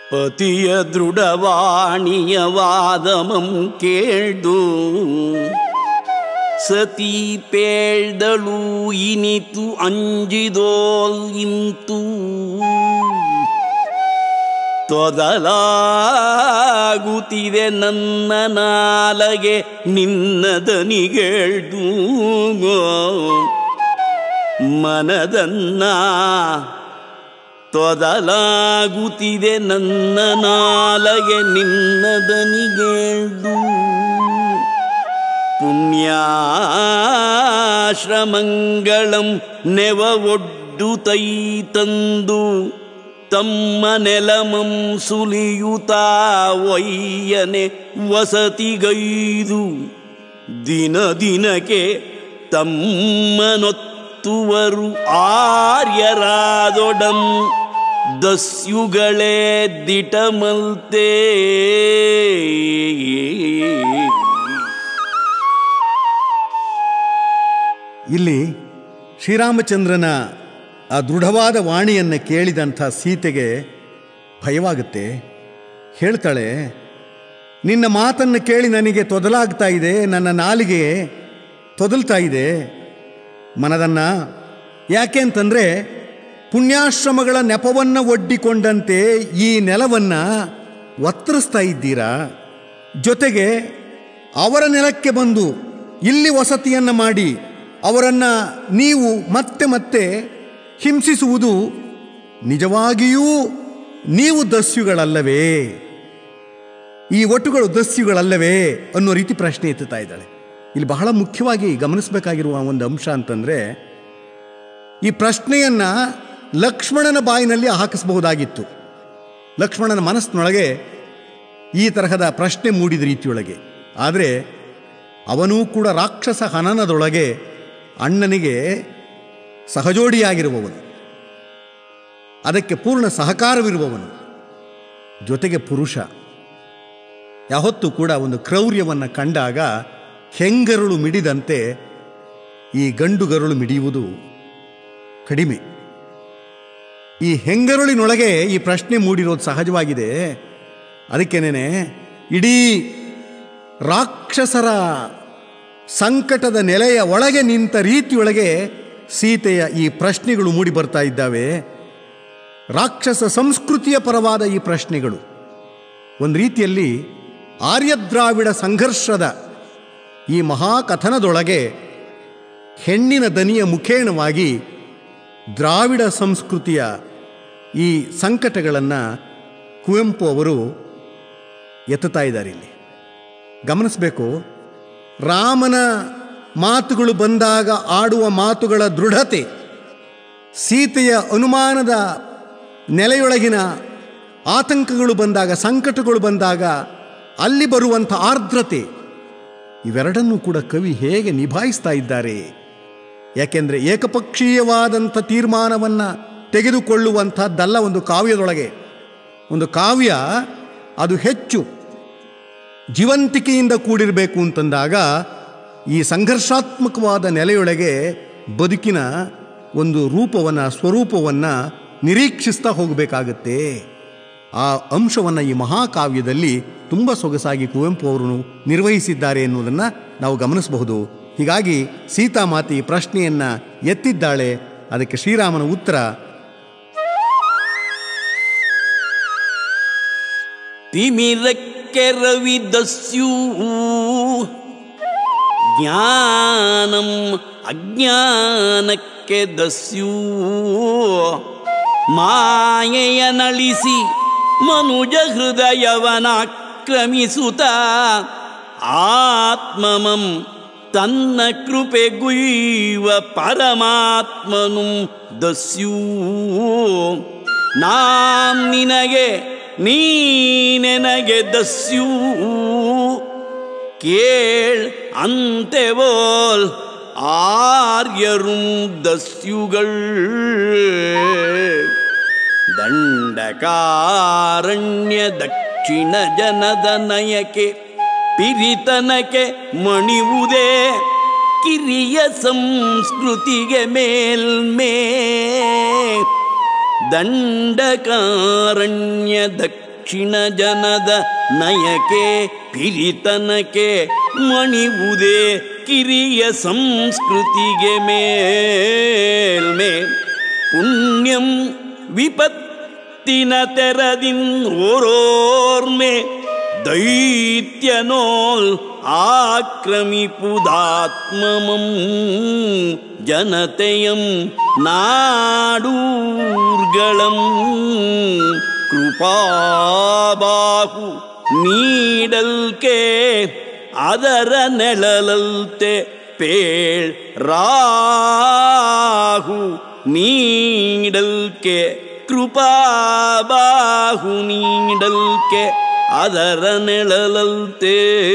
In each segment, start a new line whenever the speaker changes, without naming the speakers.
ಪತಿಯ ದೃಢವಾಣಿಯ ವಾದಮಂ ಕೇಳ್ದು ಸತಿ ಪೇಳ್ದಳು ಇನಿತು ಅಂಜಿದೋಲ್ ಇಂತು ತೊದಲಾಗುತ್ತಿದೆ ನನ್ನ ನಾಲಗೆ ನಿನ್ನ ದನಿಗೇಳ್ದು ಮನದನ್ನ ತೊದಲಾಗುತ್ತಿದೆ ನನ್ನ ನಾಲಗೆ ನಿನ್ನ ದನಿಗೇಳ್ದು ಪುಣ್ಯಾಶ್ರಮಂಗಳಂ ನೆವ ಒಡ್ಡು ತೈ ತಂದು ತಮ್ಮ ನೆಲಮಂ ಸುಲಿಯುತಾ ಒಯ್ಯನೆ ವಸತಿಗೈದು ದಿನ ದಿನಕ್ಕೆ ತಮ್ಮನೊತ್ತುವರು ಆರ್ಯರಾದೊಡಂ ದಸ್ಯುಗಳೇ ದಿಟಮಲ್ತೇ
ಇಲ್ಲಿ ಶ್ರೀರಾಮಚಂದ್ರನ ಆ ದೃಢವಾದ ವಾಣಿಯನ್ನು ಕೇಳಿದಂಥ ಸೀತೆಗೆ ಭಯವಾಗುತ್ತೆ ಹೇಳ್ತಾಳೆ ನಿನ್ನ ಮಾತನ್ನು ಕೇಳಿ ನನಗೆ ತೊದಲಾಗ್ತಾ ಇದೆ ನನ್ನ ನಾಲಿಗೆ ತೊದಲ್ತಾ ಇದೆ ಮನದನ್ನ ಯಾಕೆ ಅಂತಂದರೆ ಪುಣ್ಯಾಶ್ರಮಗಳ ನೆಪವನ್ನು ಒಡ್ಡಿಕೊಂಡಂತೆ ಈ ನೆಲವನ್ನು ಒತ್ತರಿಸ್ತಾ ಇದ್ದೀರಾ ಜೊತೆಗೆ ಅವರ ನೆಲಕ್ಕೆ ಬಂದು ಇಲ್ಲಿ ವಸತಿಯನ್ನು ಮಾಡಿ ಅವರನ್ನು ನೀವು ಮತ್ತೆ ಮತ್ತೆ ಹಿಂಸಿಸುವುದು ನಿಜವಾಗಿಯೂ ನೀವು ದಸ್ಯುಗಳಲ್ಲವೇ ಈ ಒಟ್ಟುಗಳು ದಸ್ಯುಗಳಲ್ಲವೇ ಅನ್ನೋ ರೀತಿ ಪ್ರಶ್ನೆ ಎತ್ತುತ್ತಾ ಇದ್ದಾಳೆ ಇಲ್ಲಿ ಬಹಳ ಮುಖ್ಯವಾಗಿ ಗಮನಿಸಬೇಕಾಗಿರುವ ಒಂದು ಅಂಶ ಅಂತಂದರೆ ಈ ಪ್ರಶ್ನೆಯನ್ನು ಲಕ್ಷ್ಮಣನ ಬಾಯಿನಲ್ಲಿ ಹಾಕಿಸಬಹುದಾಗಿತ್ತು ಲಕ್ಷ್ಮಣನ ಮನಸ್ಸಿನೊಳಗೆ ಈ ತರಹದ ಪ್ರಶ್ನೆ ಮೂಡಿದ ರೀತಿಯೊಳಗೆ ಆದರೆ ಅವನೂ ಕೂಡ ರಾಕ್ಷಸ ಹನನದೊಳಗೆ ಅಣ್ಣನಿಗೆ ಸಹಜೋಡಿಯಾಗಿರುವವನು ಅದಕ್ಕೆ ಪೂರ್ಣ ಸಹಕಾರವಿರುವವನು ಜೊತೆಗೆ ಪುರುಷ ಯಾವತ್ತೂ ಕೂಡ ಒಂದು ಕ್ರೌರ್ಯವನ್ನು ಕಂಡಾಗ ಹೆಂಗರುಳು ಮಿಡಿದಂತೆ ಈ ಗಂಡು ಗರುಳು ಮಿಡಿಯುವುದು ಕಡಿಮೆ ಈ ಹೆಂಗರುಳಿನೊಳಗೆ ಈ ಪ್ರಶ್ನೆ ಮೂಡಿರೋದು ಸಹಜವಾಗಿದೆ ಅದಕ್ಕೇನೆ ಇಡೀ ರಾಕ್ಷಸರ ಸಂಕಟದ ನೆಲೆಯ ಒಳಗೆ ನಿಂತ ರೀತಿಯೊಳಗೆ ಸೀತೆಯ ಈ ಪ್ರಶ್ನೆಗಳು ಮೂಡಿ ಬರ್ತಾ ಇದ್ದಾವೆ ರಾಕ್ಷಸ ಸಂಸ್ಕೃತಿಯ ಪರವಾದ ಈ ಪ್ರಶ್ನೆಗಳು ಒಂದು ರೀತಿಯಲ್ಲಿ ಆರ್ಯದ್ರಾವಿಡ ಸಂಘರ್ಷದ ಈ ಮಹಾಕಥನದೊಳಗೆ ಹೆಣ್ಣಿನ ದನಿಯ ಮುಖೇಣವಾಗಿ ದ್ರಾವಿಡ ಸಂಸ್ಕೃತಿಯ ಈ ಸಂಕಟಗಳನ್ನು ಕುವೆಂಪು ಅವರು ಎತ್ತುತ್ತಾ ಇದ್ದಾರೆ ಇಲ್ಲಿ ಗಮನಿಸಬೇಕು ರಾಮನ ಮಾತುಗಳು ಬಂದಾಗ ಆಡುವ ಮಾತುಗಳ ದೃಢತೆ ಸೀತೆಯ ಅನುಮಾನದ ನೆಲೆಯೊಳಗಿನ ಆತಂಕಗಳು ಬಂದಾಗ ಸಂಕಟಗಳು ಬಂದಾಗ ಅಲ್ಲಿ ಬರುವಂಥ ಆರ್ದ್ರತೆ ಇವೆರಡನ್ನೂ ಕೂಡ ಕವಿ ಹೇಗೆ ನಿಭಾಯಿಸ್ತಾ ಇದ್ದಾರೆ ಯಾಕೆಂದರೆ ಏಕಪಕ್ಷೀಯವಾದಂಥ ತೀರ್ಮಾನವನ್ನು ತೆಗೆದುಕೊಳ್ಳುವಂಥದ್ದಲ್ಲ ಒಂದು ಕಾವ್ಯದೊಳಗೆ ಒಂದು ಕಾವ್ಯ ಅದು ಹೆಚ್ಚು ಜೀವಂತಿಕೆಯಿಂದ ಕೂಡಿರಬೇಕು ಅಂತಂದಾಗ ಈ ಸಂಘರ್ಷಾತ್ಮಕವಾದ ನೆಲೆಯೊಳಗೆ ಬದುಕಿನ ಒಂದು ರೂಪವನ್ನು ಸ್ವರೂಪವನ್ನು ನಿರೀಕ್ಷಿಸ್ತಾ ಹೋಗಬೇಕಾಗತ್ತೆ ಆ ಅಂಶವನ್ನು ಈ ಮಹಾಕಾವ್ಯದಲ್ಲಿ ತುಂಬ ಸೊಗಸಾಗಿ ಕುವೆಂಪು ಅವರು ನಿರ್ವಹಿಸಿದ್ದಾರೆ ಎನ್ನುವುದನ್ನು ನಾವು ಗಮನಿಸಬಹುದು ಹೀಗಾಗಿ ಸೀತಾಮಾತೆ ಈ ಪ್ರಶ್ನೆಯನ್ನು ಎತ್ತಿದ್ದಾಳೆ ಅದಕ್ಕೆ ಶ್ರೀರಾಮನ ಉತ್ತರ
ತಿಮಿರಕ್ಕೆ ರವಿದಸ್ಯೂ ಜ್ಞಾನಂ ಅಜ್ಞಾನಕ್ಕೆ ದಸ್ಯೂ ಮಾಯೆಯ ನಳಿಸಿ ಮನುಜ ಹೃದಯವನಾಕ್ರಮಿಸುತ್ತ ಆತ್ಮಮಂ ತನ್ನ ಕೃಪೆಗುಯ್ಯುವ ಪರಮಾತ್ಮನು ದಸ್ಯೂ ನಾಂ ನಿನಗೆ ನೀನೆನಗೆ ದಸ್ಯೂ ಕೇಳ್ ಅಂತೆವೋಲ್ ಆರ್ಯರುಂ ದಸ್ಯುಗಳ್ ದಂಡಕಾರಣ್ಯ ದಕ್ಷಿಣ ಜನದ ನಯಕೆ ಪಿರಿತನಕ್ಕೆ ಮಣಿವುದೇ ಕಿರಿಯ ಸಂಸ್ಕೃತಿಗೆ ಮೇಲ್ಮೇ ದಂಡಕಾರಣ್ಯ ದಕ್ಷಿಣ ದಕ್ಷಿಣ ಜನದ ನಯಕೆ ಪಿರಿತನಕೆ ಮಣಿವುದೇ ಕಿರಿಯ ಸಂಸ್ಕೃತಿಗೆ ಮೇಲ್ಮೇ ಪುಣ್ಯಂ ವಿಪತ್ತಿನ ತೆರದಿನ್ ಓರೋರ್ಮೆ ದೈತ್ಯನೋಲ್ ആക്രമിപ്പുതാത്മമം ജനതയം നാടൂർഗളം കൃപാബാഹു നീടൽക്കേ ಅದರ ನೆಳಲಲ್ತೆ ಪೇಳ್ ರಾಹು ನೀಡಲ್ಕೆ ಕೃಪಾಬಾಹು ನೀಡಲ್ಕೆ ಅದರ ನೆಳಲಲ್ತೆ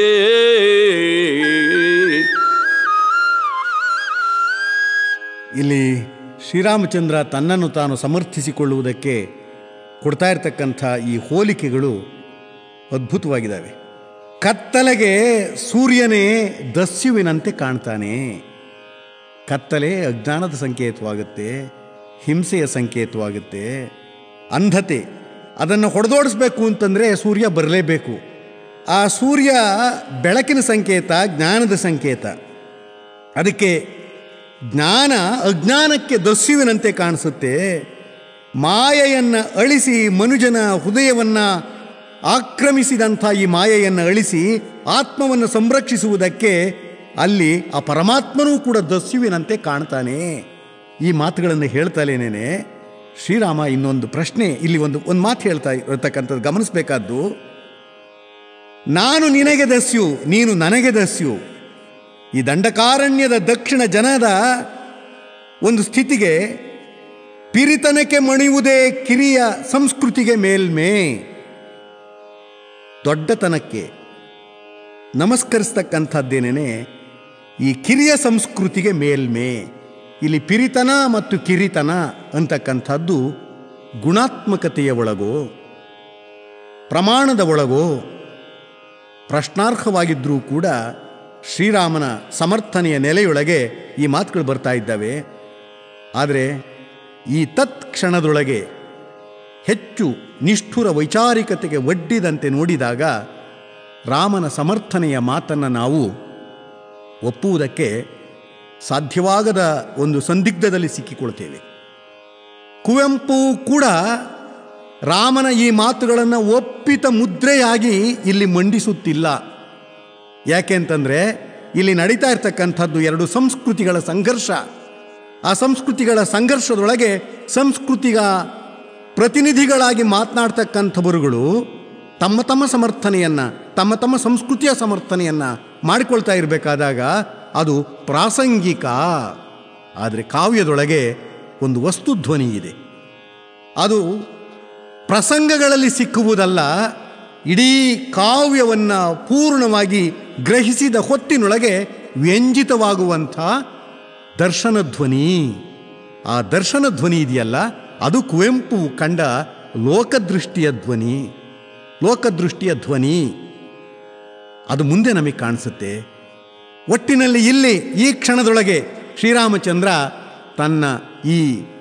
ಇಲ್ಲಿ ಶ್ರೀರಾಮಚಂದ್ರ ತನ್ನನ್ನು ತಾನು ಸಮರ್ಥಿಸಿಕೊಳ್ಳುವುದಕ್ಕೆ ಕೊಡ್ತಾ ಇರತಕ್ಕಂಥ ಈ ಹೋಲಿಕೆಗಳು ಅದ್ಭುತವಾಗಿದ್ದಾವೆ ಕತ್ತಲೆಗೆ ಸೂರ್ಯನೇ ದಸ್ಯುವಿನಂತೆ ಕಾಣ್ತಾನೆ ಕತ್ತಲೆ ಅಜ್ಞಾನದ ಸಂಕೇತವಾಗುತ್ತೆ ಹಿಂಸೆಯ ಸಂಕೇತವಾಗುತ್ತೆ ಅಂಧತೆ ಅದನ್ನು ಹೊಡೆದೋಡಿಸ್ಬೇಕು ಅಂತಂದರೆ ಸೂರ್ಯ ಬರಲೇಬೇಕು ಆ ಸೂರ್ಯ ಬೆಳಕಿನ ಸಂಕೇತ ಜ್ಞಾನದ ಸಂಕೇತ ಅದಕ್ಕೆ ಜ್ಞಾನ ಅಜ್ಞಾನಕ್ಕೆ ದಸ್ಯುವಿನಂತೆ ಕಾಣಿಸುತ್ತೆ ಮಾಯೆಯನ್ನು ಅಳಿಸಿ ಮನುಜನ ಹೃದಯವನ್ನು ಆಕ್ರಮಿಸಿದಂಥ ಈ ಮಾಯೆಯನ್ನು ಅಳಿಸಿ ಆತ್ಮವನ್ನು ಸಂರಕ್ಷಿಸುವುದಕ್ಕೆ ಅಲ್ಲಿ ಆ ಪರಮಾತ್ಮನೂ ಕೂಡ ದಸ್ಯುವಿನಂತೆ ಕಾಣ್ತಾನೆ ಈ ಮಾತುಗಳನ್ನು ಹೇಳ್ತಲೇನೇನೆ ಶ್ರೀರಾಮ ಇನ್ನೊಂದು ಪ್ರಶ್ನೆ ಇಲ್ಲಿ ಒಂದು ಒಂದು ಮಾತು ಹೇಳ್ತಾ ಇರತಕ್ಕಂಥದ್ದು ಗಮನಿಸಬೇಕಾದ್ದು ನಾನು ನಿನಗೆ ದಸ್ಯು ನೀನು ನನಗೆ ದಸ್ಯು ಈ ದಂಡಕಾರಣ್ಯದ ದಕ್ಷಿಣ ಜನದ ಒಂದು ಸ್ಥಿತಿಗೆ ಪಿರಿತನಕ್ಕೆ ಮಣಿಯುವುದೇ ಕಿರಿಯ ಸಂಸ್ಕೃತಿಗೆ ಮೇಲ್ಮೆ ದೊಡ್ಡತನಕ್ಕೆ ನಮಸ್ಕರಿಸ್ತಕ್ಕಂಥದ್ದೇನೇ ಈ ಕಿರಿಯ ಸಂಸ್ಕೃತಿಗೆ ಮೇಲ್ಮೆ ಇಲ್ಲಿ ಪಿರಿತನ ಮತ್ತು ಕಿರಿತನ ಅಂತಕ್ಕಂಥದ್ದು ಗುಣಾತ್ಮಕತೆಯ ಒಳಗೋ ಪ್ರಮಾಣದ ಒಳಗೋ ಪ್ರಶ್ನಾರ್ಹವಾಗಿದ್ದರೂ ಕೂಡ ಶ್ರೀರಾಮನ ಸಮರ್ಥನೆಯ ನೆಲೆಯೊಳಗೆ ಈ ಮಾತುಗಳು ಬರ್ತಾ ಇದ್ದಾವೆ ಆದರೆ ಈ ತತ್ಕ್ಷಣದೊಳಗೆ ಹೆಚ್ಚು ನಿಷ್ಠುರ ವೈಚಾರಿಕತೆಗೆ ಒಡ್ಡಿದಂತೆ ನೋಡಿದಾಗ ರಾಮನ ಸಮರ್ಥನೆಯ ಮಾತನ್ನು ನಾವು ಒಪ್ಪುವುದಕ್ಕೆ ಸಾಧ್ಯವಾಗದ ಒಂದು ಸಂದಿಗ್ಧದಲ್ಲಿ ಸಿಕ್ಕಿಕೊಳ್ತೇವೆ ಕುವೆಂಪು ಕೂಡ ರಾಮನ ಈ ಮಾತುಗಳನ್ನು ಒಪ್ಪಿತ ಮುದ್ರೆಯಾಗಿ ಇಲ್ಲಿ ಮಂಡಿಸುತ್ತಿಲ್ಲ ಯಾಕೆಂತಂದರೆ ಇಲ್ಲಿ ನಡೀತಾ ಇರ್ತಕ್ಕಂಥದ್ದು ಎರಡು ಸಂಸ್ಕೃತಿಗಳ ಸಂಘರ್ಷ ಆ ಸಂಸ್ಕೃತಿಗಳ ಸಂಘರ್ಷದೊಳಗೆ ಸಂಸ್ಕೃತಿಗ ಪ್ರತಿನಿಧಿಗಳಾಗಿ ಮಾತನಾಡ್ತಕ್ಕಂಥವರುಗಳು ತಮ್ಮ ತಮ್ಮ ಸಮರ್ಥನೆಯನ್ನು ತಮ್ಮ ತಮ್ಮ ಸಂಸ್ಕೃತಿಯ ಸಮರ್ಥನೆಯನ್ನು ಮಾಡಿಕೊಳ್ತಾ ಇರಬೇಕಾದಾಗ ಅದು ಪ್ರಾಸಂಗಿಕ ಆದರೆ ಕಾವ್ಯದೊಳಗೆ ಒಂದು ವಸ್ತುಧ್ವನಿ ಇದೆ ಅದು ಪ್ರಸಂಗಗಳಲ್ಲಿ ಸಿಕ್ಕುವುದಲ್ಲ ಇಡೀ ಕಾವ್ಯವನ್ನು ಪೂರ್ಣವಾಗಿ ಗ್ರಹಿಸಿದ ಹೊತ್ತಿನೊಳಗೆ ವ್ಯಂಜಿತವಾಗುವಂಥ ದರ್ಶನ ಧ್ವನಿ ಆ ದರ್ಶನ ಧ್ವನಿ ಇದೆಯಲ್ಲ ಅದು ಕುವೆಂಪು ಕಂಡ ಲೋಕದೃಷ್ಟಿಯ ಧ್ವನಿ ಲೋಕದೃಷ್ಟಿಯ ಧ್ವನಿ ಅದು ಮುಂದೆ ನಮಗೆ ಕಾಣಿಸುತ್ತೆ ಒಟ್ಟಿನಲ್ಲಿ ಇಲ್ಲಿ ಈ ಕ್ಷಣದೊಳಗೆ ಶ್ರೀರಾಮಚಂದ್ರ ತನ್ನ ಈ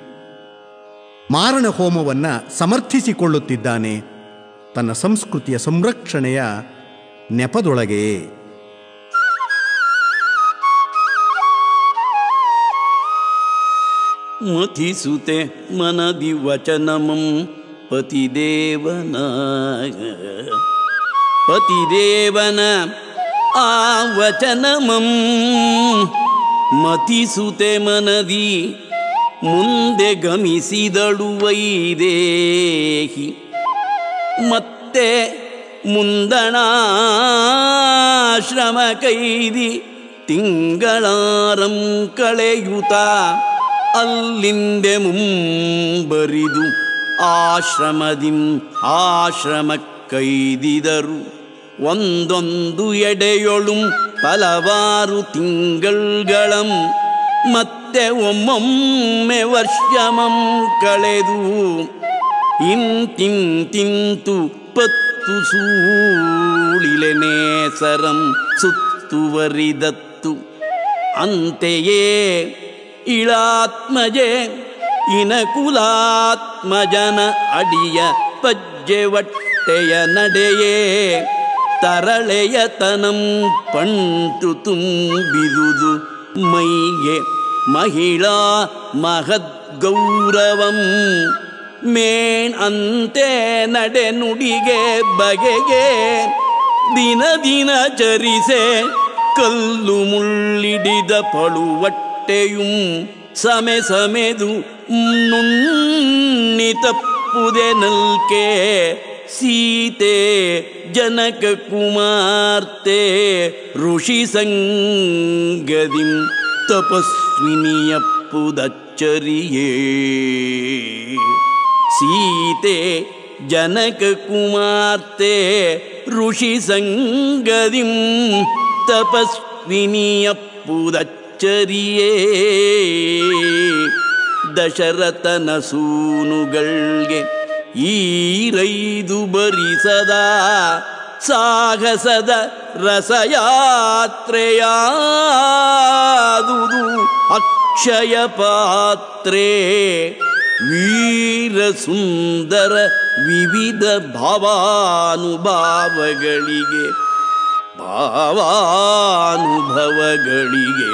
ಮಾರಣ ಹೋಮವನ್ನು ಸಮರ್ಥಿಸಿಕೊಳ್ಳುತ್ತಿದ್ದಾನೆ ತನ್ನ ಸಂಸ್ಕೃತಿಯ ಸಂರಕ್ಷಣೆಯ ನೆಪದೊಳಗೆ
ಮಥಿಸುತೆ ಮನದಿ ವಚನಮಂ ಪತಿದೇವನ ಪತಿದೇವನ ಆ ವಚನಮಂ ಮಥಿಸುತೆ ಮನದಿ ಮುಂದೆ ಗಮಿಸಿದಳು ವೈದೇಹಿ ಮತ್ತೆ ಮುಂದಣಾಶ್ರಮ ಕೈದಿ ತಿಂಗಳಾರಂ ಕಳೆಯುತ್ತ ಅಲ್ಲಿಂದೆ ಮುಂಬರಿದು ಆಶ್ರಮದಿಂ ಆಶ್ರಮ ಕೈದಿದರು ಒಂದೊಂದು ಎಡೆಯೊಳುಂ ಹಲವಾರು ತಿಂಗಳ್ಗಳಂ ಮತ್ತೆ ಒಮ್ಮೊಮ್ಮೆ ವರ್ಷಮಂ ಕಳೆದು ಇಂತಿಂತಿಂತು ಪತ್ತು ಸೂಳಿಲೆ ನೇಸರಂ ಸುತ್ತುವರಿದತ್ತು ಅಂತೆಯೇ ಇಳಾತ್ಮಜೆ ಇನಕುಲಾತ್ಮಜನ ಅಡಿಯ ಪಜ್ಜೆ ಒಟ್ಟ ಪಳುವಟ್ಟೆಯ ನಡೆಯೇ ತರಳೆಯ ತನಂ ಪಂಟು ತುಂಬಿದುದು ಮೈಗೆ ಮಹಿಳಾ ಮಹದ್ಗೌರವಂ ಮೇಣ್ ಅಂತೆ ನಡೆ ನುಡಿಗೆ ಬಗೆಗೆ ದಿನ ದಿನ ಚರಿಸೆ ಕಲ್ಲು ಮುಳ್ಳಿಡಿದ ಪಳುವಟ್ಟೆಯುಂ ಸಮೆ ಸಮೆದು ನುಣ್ಣಿ ತಪ್ಪುದೆ ನಲ್ಕೆ ಸೀತೆ ಜನಕ ಕುಮಾರ್ತೆ ಋಷಿ ಸಂಗದಿಂ ತಪಸ್ವಿನಿಯಪ್ಪುದಚ್ಚರಿಯೇ ಸೀತೆ ಜನಕ ಕುಮಾರ್ತೆ ಋಷಿ ಸಂಗದಿಂ ತಪಸ್ವಿನಿಯಪ್ಪುದಚ್ಚರಿಯೇ ದಶರಥನ ಸೂನುಗಳ್ಗೆ ಈರೈದು ಬರಿಸದ ಸಾಹಸದ ರಸಯಾತ್ರೆಯಾದುದು ಅಕ್ಷಯ ಪಾತ್ರೆ ವೀರ ಸುಂದರ ವಿವಿಧ ಭಾವಾನುಭಾವಗಳಿಗೆ ಭಾವಾನುಭವಗಳಿಗೆ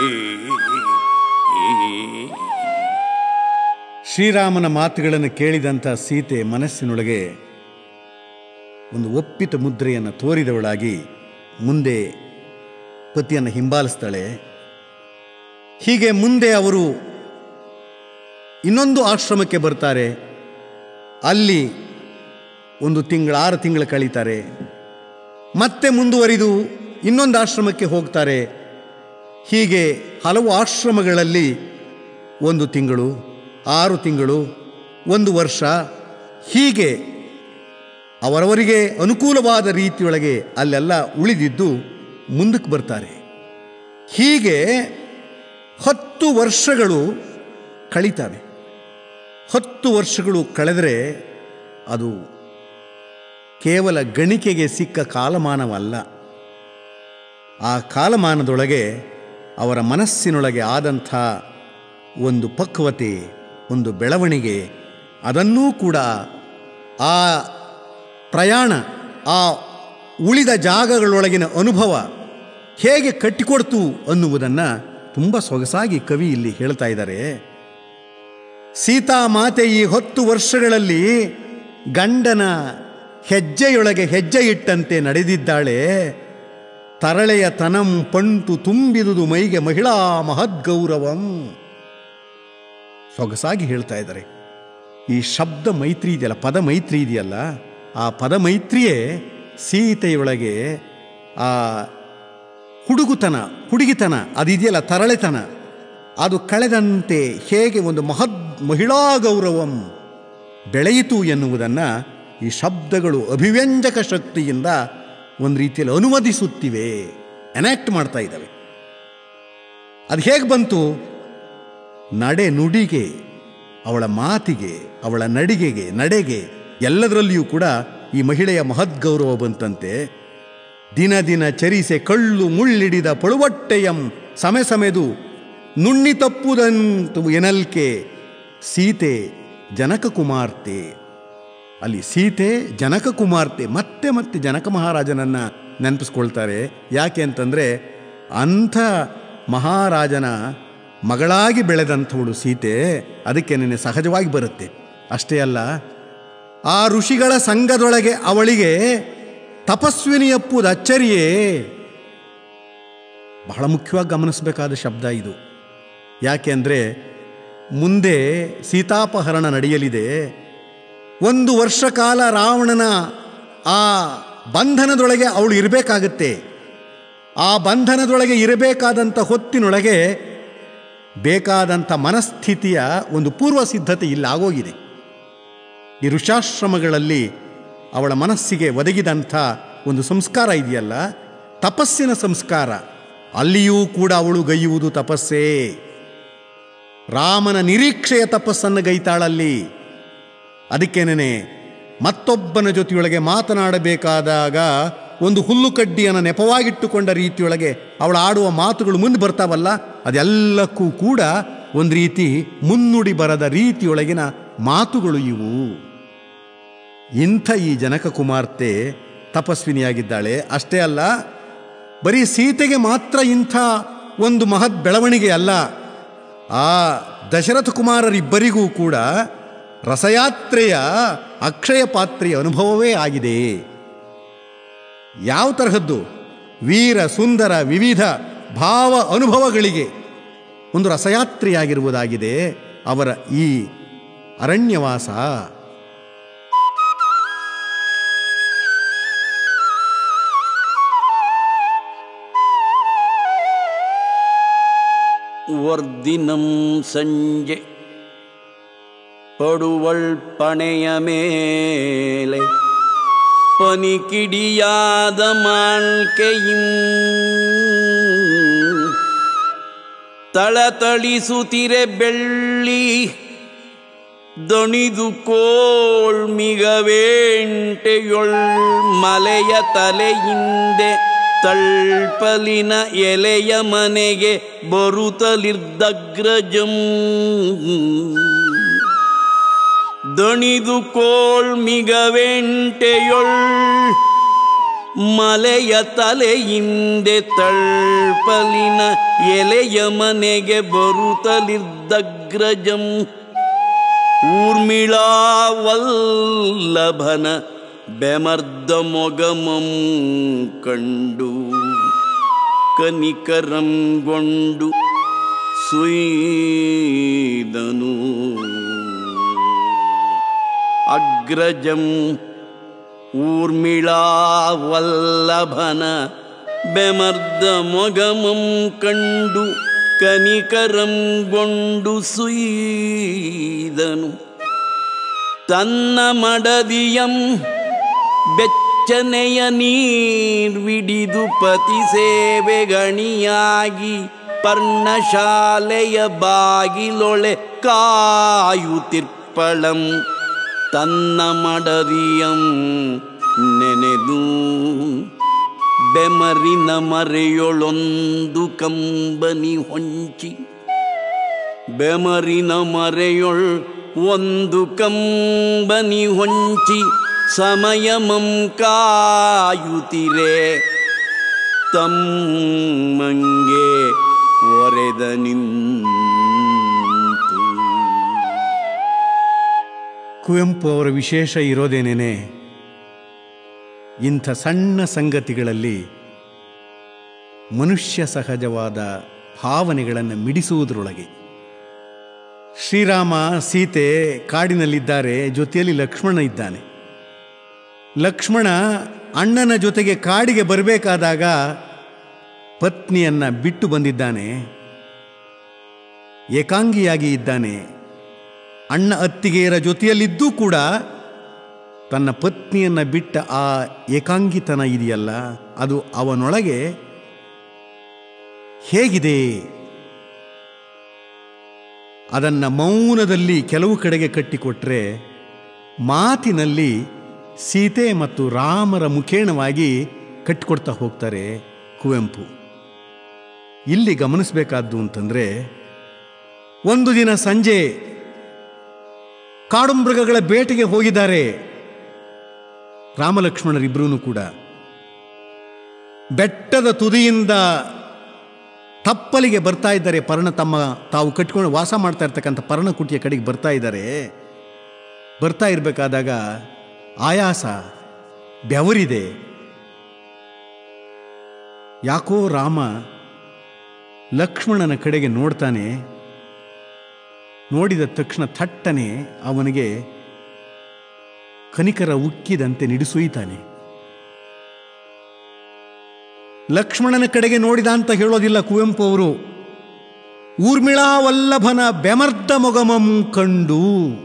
ಶ್ರೀರಾಮನ ಮಾತುಗಳನ್ನು ಕೇಳಿದಂಥ ಸೀತೆ ಮನಸ್ಸಿನೊಳಗೆ ಒಂದು ಒಪ್ಪಿತ ಮುದ್ರೆಯನ್ನು ತೋರಿದವಳಾಗಿ ಮುಂದೆ ಪತಿಯನ್ನು ಹಿಂಬಾಲಿಸ್ತಾಳೆ ಹೀಗೆ ಮುಂದೆ ಅವರು ಇನ್ನೊಂದು ಆಶ್ರಮಕ್ಕೆ ಬರ್ತಾರೆ ಅಲ್ಲಿ ಒಂದು ತಿಂಗಳ ಆರು ತಿಂಗಳು ಕಳೀತಾರೆ ಮತ್ತೆ ಮುಂದುವರಿದು ಇನ್ನೊಂದು ಆಶ್ರಮಕ್ಕೆ ಹೋಗ್ತಾರೆ ಹೀಗೆ ಹಲವು ಆಶ್ರಮಗಳಲ್ಲಿ ಒಂದು ತಿಂಗಳು ಆರು ತಿಂಗಳು ಒಂದು ವರ್ಷ ಹೀಗೆ ಅವರವರಿಗೆ ಅನುಕೂಲವಾದ ರೀತಿಯೊಳಗೆ ಅಲ್ಲೆಲ್ಲ ಉಳಿದಿದ್ದು ಮುಂದಕ್ಕೆ ಬರ್ತಾರೆ ಹೀಗೆ ಹತ್ತು ವರ್ಷಗಳು ಕಳೀತವೆ ಹತ್ತು ವರ್ಷಗಳು ಕಳೆದರೆ ಅದು ಕೇವಲ ಗಣಿಕೆಗೆ ಸಿಕ್ಕ ಕಾಲಮಾನವಲ್ಲ ಆ ಕಾಲಮಾನದೊಳಗೆ ಅವರ ಮನಸ್ಸಿನೊಳಗೆ ಆದಂಥ ಒಂದು ಪಕ್ವತೆ ಒಂದು ಬೆಳವಣಿಗೆ ಅದನ್ನೂ ಕೂಡ ಆ ಪ್ರಯಾಣ ಆ ಉಳಿದ ಜಾಗಗಳೊಳಗಿನ ಅನುಭವ ಹೇಗೆ ಕಟ್ಟಿಕೊಡ್ತು ಅನ್ನುವುದನ್ನು ತುಂಬ ಸೊಗಸಾಗಿ ಕವಿ ಇಲ್ಲಿ ಹೇಳ್ತಾ ಇದ್ದಾರೆ ಸೀತಾಮಾತೆ ಈ ಹತ್ತು ವರ್ಷಗಳಲ್ಲಿ ಗಂಡನ ಹೆಜ್ಜೆಯೊಳಗೆ ಹೆಜ್ಜೆ ಇಟ್ಟಂತೆ ನಡೆದಿದ್ದಾಳೆ ತರಳೆಯ ತನಂ ಪಂಟು ತುಂಬಿದುದು ಮೈಗೆ ಮಹಿಳಾ ಮಹದ್ಗೌರವಂ ಸೊಗಸಾಗಿ ಹೇಳ್ತಾ ಇದ್ದಾರೆ ಈ ಶಬ್ದ ಮೈತ್ರಿ ಇದೆಯಲ್ಲ ಪದ ಮೈತ್ರಿ ಇದೆಯಲ್ಲ ಆ ಪದ ಮೈತ್ರಿಯೇ ಸೀತೆಯೊಳಗೆ ಆ ಹುಡುಗುತನ ಹುಡುಗಿತನ ಅದಿದೆಯಲ್ಲ ತರಳೆತನ ಅದು ಕಳೆದಂತೆ ಹೇಗೆ ಒಂದು ಮಹದ್ ಮಹಿಳಾ ಗೌರವಂ ಬೆಳೆಯಿತು ಎನ್ನುವುದನ್ನು ಈ ಶಬ್ದಗಳು ಅಭಿವ್ಯಂಜಕ ಶಕ್ತಿಯಿಂದ ಒಂದು ರೀತಿಯಲ್ಲಿ ಅನುವಾದಿಸುತ್ತಿವೆ ಎನಾಕ್ಟ್ ಮಾಡ್ತಾ ಇದ್ದಾವೆ ಅದು ಹೇಗೆ ಬಂತು ನಡೆ ನುಡಿಗೆ ಅವಳ ಮಾತಿಗೆ ಅವಳ ನಡಿಗೆಗೆ ನಡೆಗೆ ಎಲ್ಲದರಲ್ಲಿಯೂ ಕೂಡ ಈ ಮಹಿಳೆಯ ಮಹದ್ಗೌರವ ಬಂತಂತೆ ದಿನ ದಿನ ಚರಿಸೆ ಕಳ್ಳು ಮುಳ್ಳಿಡಿದ ಪಳುವಟ್ಟೆಯಂ ಸಮೆ ಸಮೆದು ನುಣ್ಣಿ ತಪ್ಪುದಂತು ಎನಲ್ಕೆ ಸೀತೆ ಜನಕ ಕುಮಾರ್ತೆ ಅಲ್ಲಿ ಸೀತೆ ಜನಕ ಕುಮಾರ್ತೆ ಮತ್ತೆ ಮತ್ತೆ ಜನಕ ಮಹಾರಾಜನನ್ನ ನೆನಪಿಸ್ಕೊಳ್ತಾರೆ ಯಾಕೆ ಅಂತಂದರೆ ಅಂಥ ಮಹಾರಾಜನ ಮಗಳಾಗಿ ಬೆಳೆದಂಥವಳು ಸೀತೆ ಅದಕ್ಕೆ ನೆನೆ ಸಹಜವಾಗಿ ಬರುತ್ತೆ ಅಷ್ಟೇ ಅಲ್ಲ ಆ ಋಷಿಗಳ ಸಂಘದೊಳಗೆ ಅವಳಿಗೆ ತಪಸ್ವಿನಿಯಪ್ಪುದು ಅಚ್ಚರಿಯೇ ಬಹಳ ಮುಖ್ಯವಾಗಿ ಗಮನಿಸಬೇಕಾದ ಶಬ್ದ ಇದು ಯಾಕೆ ಅಂದರೆ ಮುಂದೆ ಸೀತಾಪಹರಣ ನಡೆಯಲಿದೆ ಒಂದು ವರ್ಷ ಕಾಲ ರಾವಣನ ಆ ಬಂಧನದೊಳಗೆ ಅವಳು ಇರಬೇಕಾಗತ್ತೆ ಆ ಬಂಧನದೊಳಗೆ ಇರಬೇಕಾದಂಥ ಹೊತ್ತಿನೊಳಗೆ ಬೇಕಾದಂಥ ಮನಸ್ಥಿತಿಯ ಒಂದು ಪೂರ್ವ ಸಿದ್ಧತೆ ಇಲ್ಲಿ ಆಗೋಗಿದೆ ಈ ಋಷಾಶ್ರಮಗಳಲ್ಲಿ ಅವಳ ಮನಸ್ಸಿಗೆ ಒದಗಿದಂಥ ಒಂದು ಸಂಸ್ಕಾರ ಇದೆಯಲ್ಲ ತಪಸ್ಸಿನ ಸಂಸ್ಕಾರ ಅಲ್ಲಿಯೂ ಕೂಡ ಅವಳು ಗೈಯುವುದು ತಪಸ್ಸೇ ರಾಮನ ನಿರೀಕ್ಷೆಯ ತಪಸ್ಸನ್ನು ಗೈತಾಳಲ್ಲಿ ಅದಕ್ಕೇನೆ ಮತ್ತೊಬ್ಬನ ಜೊತೆಯೊಳಗೆ ಮಾತನಾಡಬೇಕಾದಾಗ ಒಂದು ಹುಲ್ಲು ಕಡ್ಡಿಯನ್ನು ನೆಪವಾಗಿಟ್ಟುಕೊಂಡ ರೀತಿಯೊಳಗೆ ಅವಳು ಆಡುವ ಮಾತುಗಳು ಮುಂದೆ ಬರ್ತಾವಲ್ಲ ಅದೆಲ್ಲಕ್ಕೂ ಕೂಡ ಒಂದು ರೀತಿ ಮುನ್ನುಡಿ ಬರದ ರೀತಿಯೊಳಗಿನ ಮಾತುಗಳು ಇವು ಇಂಥ ಈ ಜನಕ ಕುಮಾರ್ತೆ ತಪಸ್ವಿನಿಯಾಗಿದ್ದಾಳೆ ಅಷ್ಟೇ ಅಲ್ಲ ಬರೀ ಸೀತೆಗೆ ಮಾತ್ರ ಇಂಥ ಒಂದು ಮಹತ್ ಬೆಳವಣಿಗೆ ಅಲ್ಲ ಆ ದಶರಥ ಕುಮಾರರಿಬ್ಬರಿಗೂ ಕೂಡ ರಸಯಾತ್ರೆಯ ಅಕ್ಷಯ ಪಾತ್ರೆಯ ಅನುಭವವೇ ಆಗಿದೆ ಯಾವ ತರಹದ್ದು ವೀರ ಸುಂದರ ವಿವಿಧ ಭಾವ ಅನುಭವಗಳಿಗೆ ಒಂದು ರಸಯಾತ್ರೆಯಾಗಿರುವುದಾಗಿದೆ ಅವರ ಈ ಅರಣ್ಯವಾಸ
ವರ್ದಿನಂ ಸಂಜೆ ಪಡುವಳ್ ಪಣೆಯ ಮೇಲೆ ಪನಿಕಿಡಿಯಾದ ಮಾಳ್ಕೆಯಿಂ ತಳತಳಿಸುತ್ತಿರೆ ಬೆಳ್ಳಿ ದಣಿದು ಕೋಳ್ ಮಿಗವೇಂಟೆಯೊಳ್ ಮಲೆಯ ತಲೆಯಿಂದೆ ತಳ್ಪಲಿನ ಎಲೆಯ ಮನೆಗೆ ಬರುತ್ತಲಿರ್ದಗ್ರಜಂ ದಣಿದು ಕೋಳ್ ಮಿಗವೆಂಟೆಯೊಳ್ ಮಲೆಯ ತಲೆಯಿಂದೆ ತಳ್ಪಲಿನ ಎಲೆಯ ಮನೆಗೆ ಬರುತ್ತಲಿರ್ದಗ್ರಜಂ ಊರ್ಮಿಳಾವಲ್ಲಭನ ಬೆಮರ್ದ ಮೊಗಮಂ ಕಂಡು ಕನಿಕರಂಗೊಂಡು ಸುಯ್ದನು ಅಗ್ರಜಂ ಊರ್ಮಿಳಾವಲ್ಲಭನ ಬೆಮರ್ದ ಮೊಗಮಂ ಕಂಡು ಕನಿಕರಂಗೊಂಡು ಸುಯ್ದನು ತನ್ನ ಮಡದಿಯಂ ಬೆಚ್ಚನೆಯ ನೀರ್ವಿಡಿದು ಪತಿ ಸೇವೆಗಣಿಯಾಗಿ ಪರ್ಣಶಾಲೆಯ ಬಾಗಿಲೊಳೆ ಕಾಯುತಿರ್ಪಳಂ ತನ್ನ ಮಡದಿಯಂ ನೆನೆದು ಬೆಮರಿನ ಮರೆಯೊಳೊಂದು ಕಂಬನಿ ಹೊಂಚಿ ಬೆಮರಿನ ಮರೆಯೊಳ್ ಒಂದು ಕಂಬನಿ ಹೊಂಚಿ ಸಮಯಮಂ ಕಾಯುತ್ತಿರೆ ತಮ್ಮಂಗೆ ಒರೆದ ನಿಂತು
ಕುವೆಂಪು ಅವರ ವಿಶೇಷ ಇರೋದೇನೇನೆ ಇಂಥ ಸಣ್ಣ ಸಂಗತಿಗಳಲ್ಲಿ ಮನುಷ್ಯ ಸಹಜವಾದ ಭಾವನೆಗಳನ್ನು ಮಿಡಿಸುವುದರೊಳಗೆ ಶ್ರೀರಾಮ ಸೀತೆ ಕಾಡಿನಲ್ಲಿದ್ದಾರೆ ಜೊತೆಯಲ್ಲಿ ಲಕ್ಷ್ಮಣ ಇದ್ದಾನೆ ಲಕ್ಷ್ಮಣ ಅಣ್ಣನ ಜೊತೆಗೆ ಕಾಡಿಗೆ ಬರಬೇಕಾದಾಗ ಪತ್ನಿಯನ್ನ ಬಿಟ್ಟು ಬಂದಿದ್ದಾನೆ ಏಕಾಂಗಿಯಾಗಿ ಇದ್ದಾನೆ ಅಣ್ಣ ಅತ್ತಿಗೆಯರ ಜೊತೆಯಲ್ಲಿದ್ದೂ ಕೂಡ ತನ್ನ ಪತ್ನಿಯನ್ನ ಬಿಟ್ಟ ಆ ಏಕಾಂಗಿತನ ಇದೆಯಲ್ಲ ಅದು ಅವನೊಳಗೆ ಹೇಗಿದೆ ಅದನ್ನು ಮೌನದಲ್ಲಿ ಕೆಲವು ಕಡೆಗೆ ಕಟ್ಟಿಕೊಟ್ರೆ ಮಾತಿನಲ್ಲಿ ಸೀತೆ ಮತ್ತು ರಾಮರ ಮುಖೇಣವಾಗಿ ಕಟ್ಟಿಕೊಡ್ತಾ ಹೋಗ್ತಾರೆ ಕುವೆಂಪು ಇಲ್ಲಿ ಗಮನಿಸಬೇಕಾದ್ದು ಅಂತಂದ್ರೆ ಒಂದು ದಿನ ಸಂಜೆ ಕಾಡುಮೃಗಗಳ ಬೇಟೆಗೆ ಹೋಗಿದ್ದಾರೆ ರಾಮಲಕ್ಷ್ಮಣರಿಬ್ಬರೂ ಕೂಡ ಬೆಟ್ಟದ ತುದಿಯಿಂದ ತಪ್ಪಲಿಗೆ ಬರ್ತಾ ಇದ್ದಾರೆ ಪರ್ಣ ತಮ್ಮ ತಾವು ಕಟ್ಕೊಂಡು ವಾಸ ಮಾಡ್ತಾ ಇರ್ತಕ್ಕಂಥ ಪರ್ಣಕುಟಿಯ ಕಡೆಗೆ ಬರ್ತಾ ಇದ್ದಾರೆ ಬರ್ತಾ ಇರಬೇಕಾದಾಗ ಆಯಾಸ ಬೆವರಿದೆ ಯಾಕೋ ರಾಮ ಲಕ್ಷ್ಮಣನ ಕಡೆಗೆ ನೋಡ್ತಾನೆ ನೋಡಿದ ತಕ್ಷಣ ಥಟ್ಟನೆ ಅವನಿಗೆ ಕನಿಕರ ಉಕ್ಕಿದಂತೆ ನಿಡಿಸುಯ್ತಾನೆ ಲಕ್ಷ್ಮಣನ ಕಡೆಗೆ ನೋಡಿದ ಅಂತ ಹೇಳೋದಿಲ್ಲ ಕುವೆಂಪು ಅವರು ಊರ್ಮಿಳಾ ವಲ್ಲಭನ ಬೆಮರ್ದ ಮೊಗಮಂ ಕಂಡು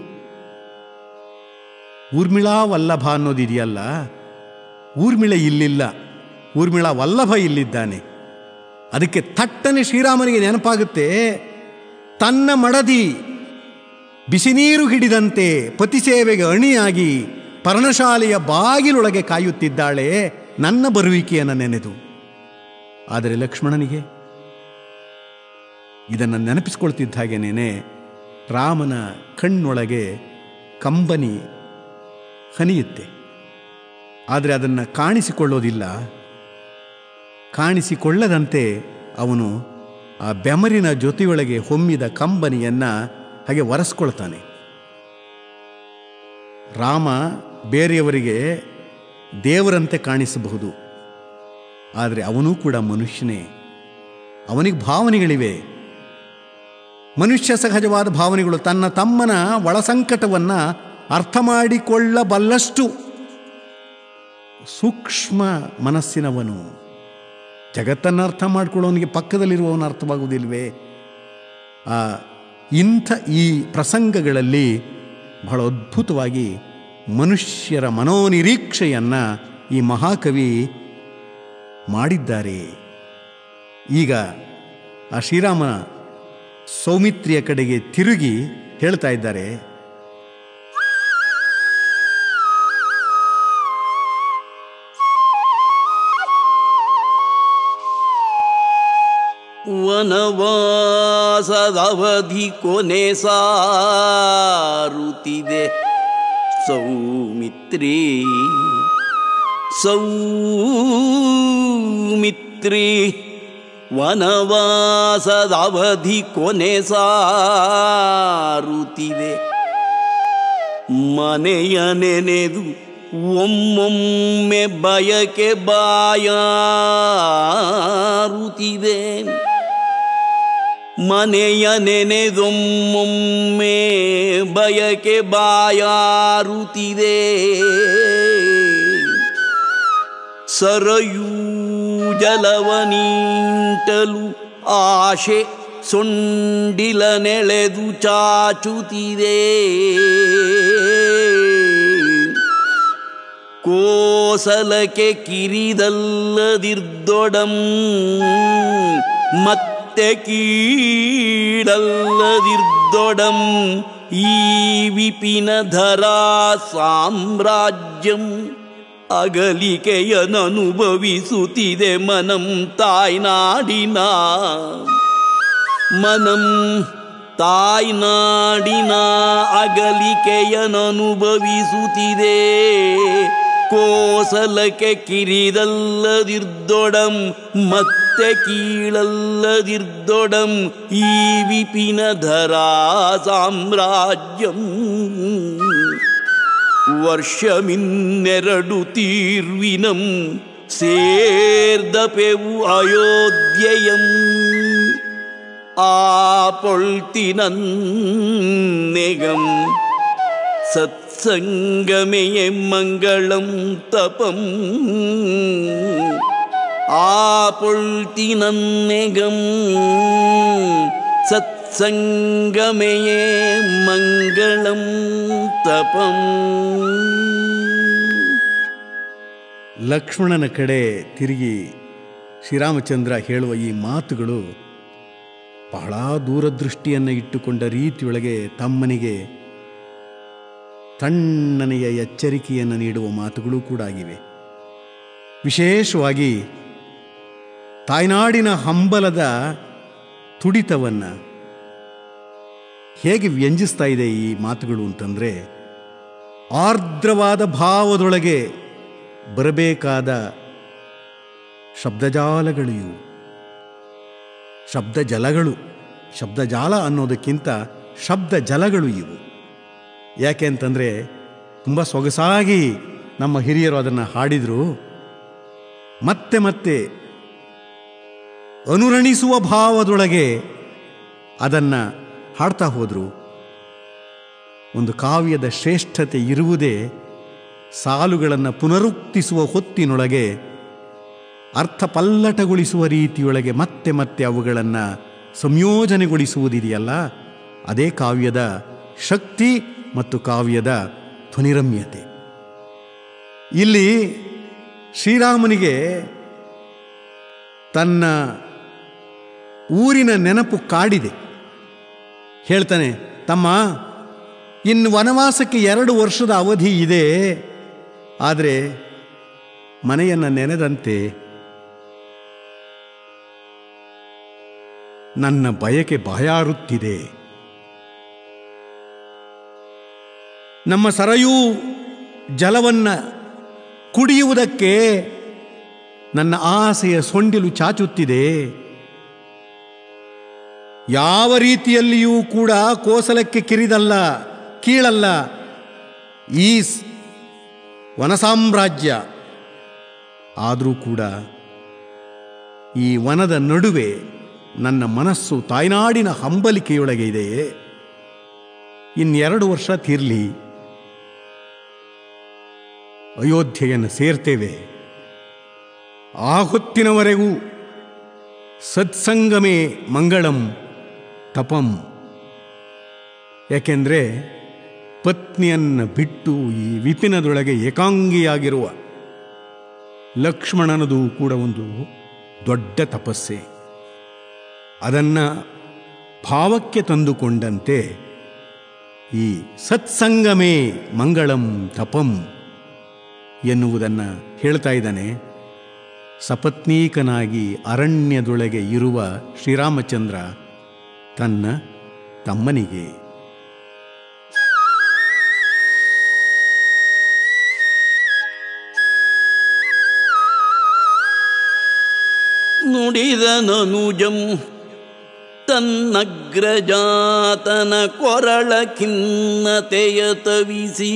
ಊರ್ಮಿಳಾ ವಲ್ಲಭ ಅನ್ನೋದಿದೆಯಲ್ಲ ಊರ್ಮಿಳೆ ಇಲ್ಲಿಲ್ಲ ಊರ್ಮಿಳಾ ವಲ್ಲಭ ಇಲ್ಲಿದ್ದಾನೆ ಅದಕ್ಕೆ ಥಟ್ಟನೆ ಶ್ರೀರಾಮನಿಗೆ ನೆನಪಾಗುತ್ತೆ ತನ್ನ ಮಡದಿ ಬಿಸಿನೀರು ಹಿಡಿದಂತೆ ಪತಿ ಸೇವೆಗೆ ಅಣಿಯಾಗಿ ಪರ್ಣಶಾಲೆಯ ಬಾಗಿಲೊಳಗೆ ಕಾಯುತ್ತಿದ್ದಾಳೆ ನನ್ನ ಬರುವಿಕೆಯನ್ನು ನೆನೆದು ಆದರೆ ಲಕ್ಷ್ಮಣನಿಗೆ ಇದನ್ನು ನೆನಪಿಸ್ಕೊಳ್ತಿದ್ದ ಹಾಗೇನೇನೆ ರಾಮನ ಕಣ್ಣೊಳಗೆ ಕಂಬನಿ ಹನಿಯುತ್ತೆ ಆದರೆ ಅದನ್ನು ಕಾಣಿಸಿಕೊಳ್ಳೋದಿಲ್ಲ ಕಾಣಿಸಿಕೊಳ್ಳದಂತೆ ಅವನು ಆ ಬೆಮರಿನ ಜೊತೆಯೊಳಗೆ ಹೊಮ್ಮಿದ ಕಂಬನಿಯನ್ನು ಹಾಗೆ ಒರೆಸ್ಕೊಳ್ತಾನೆ ರಾಮ ಬೇರೆಯವರಿಗೆ ದೇವರಂತೆ ಕಾಣಿಸಬಹುದು ಆದರೆ ಅವನೂ ಕೂಡ ಮನುಷ್ಯನೇ ಅವನಿಗೆ ಭಾವನೆಗಳಿವೆ ಮನುಷ್ಯ ಸಹಜವಾದ ಭಾವನೆಗಳು ತನ್ನ ತಮ್ಮನ ಒಳಸಂಕಟವನ್ನು ಅರ್ಥ ಮಾಡಿಕೊಳ್ಳಬಲ್ಲಷ್ಟು ಸೂಕ್ಷ್ಮ ಮನಸ್ಸಿನವನು ಜಗತ್ತನ್ನು ಅರ್ಥ ಮಾಡ್ಕೊಳ್ಳೋನಿಗೆ ಪಕ್ಕದಲ್ಲಿರುವವನು ಅರ್ಥವಾಗುವುದಿಲ್ವೇ ಆ ಇಂಥ ಈ ಪ್ರಸಂಗಗಳಲ್ಲಿ ಬಹಳ ಅದ್ಭುತವಾಗಿ ಮನುಷ್ಯರ ಮನೋನಿರೀಕ್ಷೆಯನ್ನು ಈ ಮಹಾಕವಿ ಮಾಡಿದ್ದಾರೆ ಈಗ ಆ ಶ್ರೀರಾಮನ ಸೌಮಿತ್ರಿಯ ಕಡೆಗೆ ತಿರುಗಿ ಹೇಳ್ತಾ ಇದ್ದಾರೆ
ವನವಾಸದವಧಿ ಕೊನೆ ಸಾರುತ್ತಿದೆ ಸೌಮಿತ್ರಿ ಸೌಮಿತ್ರಿ ವನವಾಸದವಧಿ ಕೊನೆ ಸಾರುತ್ತಿದೆ ಮನೆಯ ನೆನೆದು ಒಮ್ಮೊಮ್ಮೆ ಬಯಕೆ ಬಾಯಾರುತ್ತಿದೆ ಮನೆಯ ನೆನೆದೊಮ್ಮೊಮ್ಮೆ ಬಯಕೆ ಬಾಯಾರುತ್ತಿದೆ ಸರಯೂ ಜಲವನೀಂಟಲು ಆಶೆ ಸೊಂಡಿಲ ನೆಳೆದು ಚಾಚುತ್ತಿದೆ ಕೋಸಲಕ್ಕೆ ಕಿರಿದಲ್ಲದಿರ್ದೊಡಂ ಮತ್ತೆ ಕೀಡಲ್ಲದಿರ್ದೊಡಂ ಈ ವಿಪಿನಧರಾ ಸಾಮ್ರಾಜ್ಯಂ ಅಗಲಿಕೆಯನನುಭವಿಸುತ್ತಿದೆ ಮನಂ ತಾಯ್ನಾಡಿನ ಮನಂ ತಾಯ್ನಾಡಿನ ಅಗಲಿಕೆಯನನುಭವಿಸುತ್ತಿದೆ ಕೋಸಲಕ್ಕೆ ಕಿರಿದಲ್ಲದಿರ್ದೊಡಂ ಮತ್ತೆ ಕೀಳಲ್ಲದಿರ್ದೊಡಂ ಈ ವಿಪಿನಧರಾ ಸಾಮ್ರಾಜ್ಯಂ ವರ್ಷಮಿನ್ನೆರಡು ತೀರ್ವಿನಂ ಸೇರ್ದಪೆವು ಅಯೋಧ್ಯೆಯಂ ಆ പൊൾത്തിനന്നേകം സത്സംഗമയെ മംഗളം തപം ആ പൊൾത്തിനന്നേകം സത്സംഗമയെ മംഗളം തപം
ಲಕ್ಷ್ಮಣನ ಕಡೆ ತಿರುಗಿ ಶ್ರೀರಾಮಚಂದ್ರ ಹೇಳುವ ಈ ಮಾತುಗಳು ಬಹಳ ದೂರದೃಷ್ಟಿಯನ್ನು ಇಟ್ಟುಕೊಂಡ ರೀತಿಯೊಳಗೆ ತಮ್ಮನಿಗೆ ತಣ್ಣನೆಯ ಎಚ್ಚರಿಕೆಯನ್ನು ನೀಡುವ ಮಾತುಗಳು ಕೂಡ ಆಗಿವೆ ವಿಶೇಷವಾಗಿ ತಾಯ್ನಾಡಿನ ಹಂಬಲದ ತುಡಿತವನ್ನು ಹೇಗೆ ವ್ಯಂಜಿಸ್ತಾ ಇದೆ ಈ ಮಾತುಗಳು ಅಂತಂದರೆ ಆರ್ದ್ರವಾದ ಭಾವದೊಳಗೆ ಬರಬೇಕಾದ ಶಬ್ದಜಾಲಗಳು ಇವು ಶಬ್ದ ಜಲಗಳು ಶಬ್ದಜಾಲ ಅನ್ನೋದಕ್ಕಿಂತ ಶಬ್ದ ಜಲಗಳು ಇವು ಯಾಕೆ ಅಂತಂದರೆ ತುಂಬ ಸೊಗಸಾಗಿ ನಮ್ಮ ಹಿರಿಯರು ಅದನ್ನು ಹಾಡಿದರು ಮತ್ತೆ ಮತ್ತೆ ಅನುರಣಿಸುವ ಭಾವದೊಳಗೆ ಅದನ್ನು ಹಾಡ್ತಾ ಹೋದರು ಒಂದು ಕಾವ್ಯದ ಶ್ರೇಷ್ಠತೆ ಇರುವುದೇ ಸಾಲುಗಳನ್ನು ಪುನರುಕ್ತಿಸುವ ಹೊತ್ತಿನೊಳಗೆ ಅರ್ಥ ಪಲ್ಲಟಗೊಳಿಸುವ ರೀತಿಯೊಳಗೆ ಮತ್ತೆ ಮತ್ತೆ ಅವುಗಳನ್ನು ಸಂಯೋಜನೆಗೊಳಿಸುವುದಿದೆಯಲ್ಲ ಅದೇ ಕಾವ್ಯದ ಶಕ್ತಿ ಮತ್ತು ಕಾವ್ಯದ ಧ್ವನಿರಮ್ಯತೆ ಇಲ್ಲಿ ಶ್ರೀರಾಮನಿಗೆ ತನ್ನ ಊರಿನ ನೆನಪು ಕಾಡಿದೆ ಹೇಳ್ತಾನೆ ತಮ್ಮ ಇನ್ನು ವನವಾಸಕ್ಕೆ ಎರಡು ವರ್ಷದ ಅವಧಿ ಇದೆ ಆದರೆ ಮನೆಯನ್ನು ನೆನೆದಂತೆ ನನ್ನ ಬಯಕೆ ಬಾಯಾರುತ್ತಿದೆ ನಮ್ಮ ಸರಯೂ ಜಲವನ್ನು ಕುಡಿಯುವುದಕ್ಕೆ ನನ್ನ ಆಸೆಯ ಸೊಂಡಿಲು ಚಾಚುತ್ತಿದೆ ಯಾವ ರೀತಿಯಲ್ಲಿಯೂ ಕೂಡ ಕೋಸಲಕ್ಕೆ ಕಿರಿದಲ್ಲ ಕೀಳಲ್ಲ ಈ ಸ್- ವನಸಾಮ್ರಾಜ್ಯ ಆದರೂ ಕೂಡ ಈ ವನದ ನಡುವೆ ನನ್ನ ಮನಸ್ಸು ತಾಯ್ನಾಡಿನ ಹಂಬಲಿಕೆಯೊಳಗೆ ಇದೆಯೇ ಇನ್ನೆರಡು ವರ್ಷ ತೀರ್ಲಿ ಅಯೋಧ್ಯೆಯನ್ನು ಸೇರ್ತೇವೆ ಆ ಹೊತ್ತಿನವರೆಗೂ ಸತ್ಸಂಗಮೇ ಮಂಗಳಂ ತಪಂ ಯಾಕೆಂದರೆ ಪತ್ನಿಯನ್ನು ಬಿಟ್ಟು ಈ ವಿಪಿನದೊಳಗೆ ಏಕಾಂಗಿಯಾಗಿರುವ ಲಕ್ಷ್ಮಣನದು ಕೂಡ ಒಂದು ದೊಡ್ಡ ತಪಸ್ಸೆ ಅದನ್ನು ಭಾವಕ್ಕೆ ತಂದುಕೊಂಡಂತೆ ಈ ಸತ್ಸಂಗಮೇ ಮಂಗಳಂ ತಪಂ ಎನ್ನುವುದನ್ನು ಹೇಳ್ತಾ ಇದ್ದಾನೆ ಸಪತ್ನೀಕನಾಗಿ ಅರಣ್ಯದೊಳಗೆ ಇರುವ ಶ್ರೀರಾಮಚಂದ್ರ ತನ್ನ ತಮ್ಮನಿಗೆ
ನುಡಿದನನುಜಂ ತನ್ನಗ್ರಜಾತನ ಕೊರಳ ಖಿನ್ನತೆಯ ತವಿಸಿ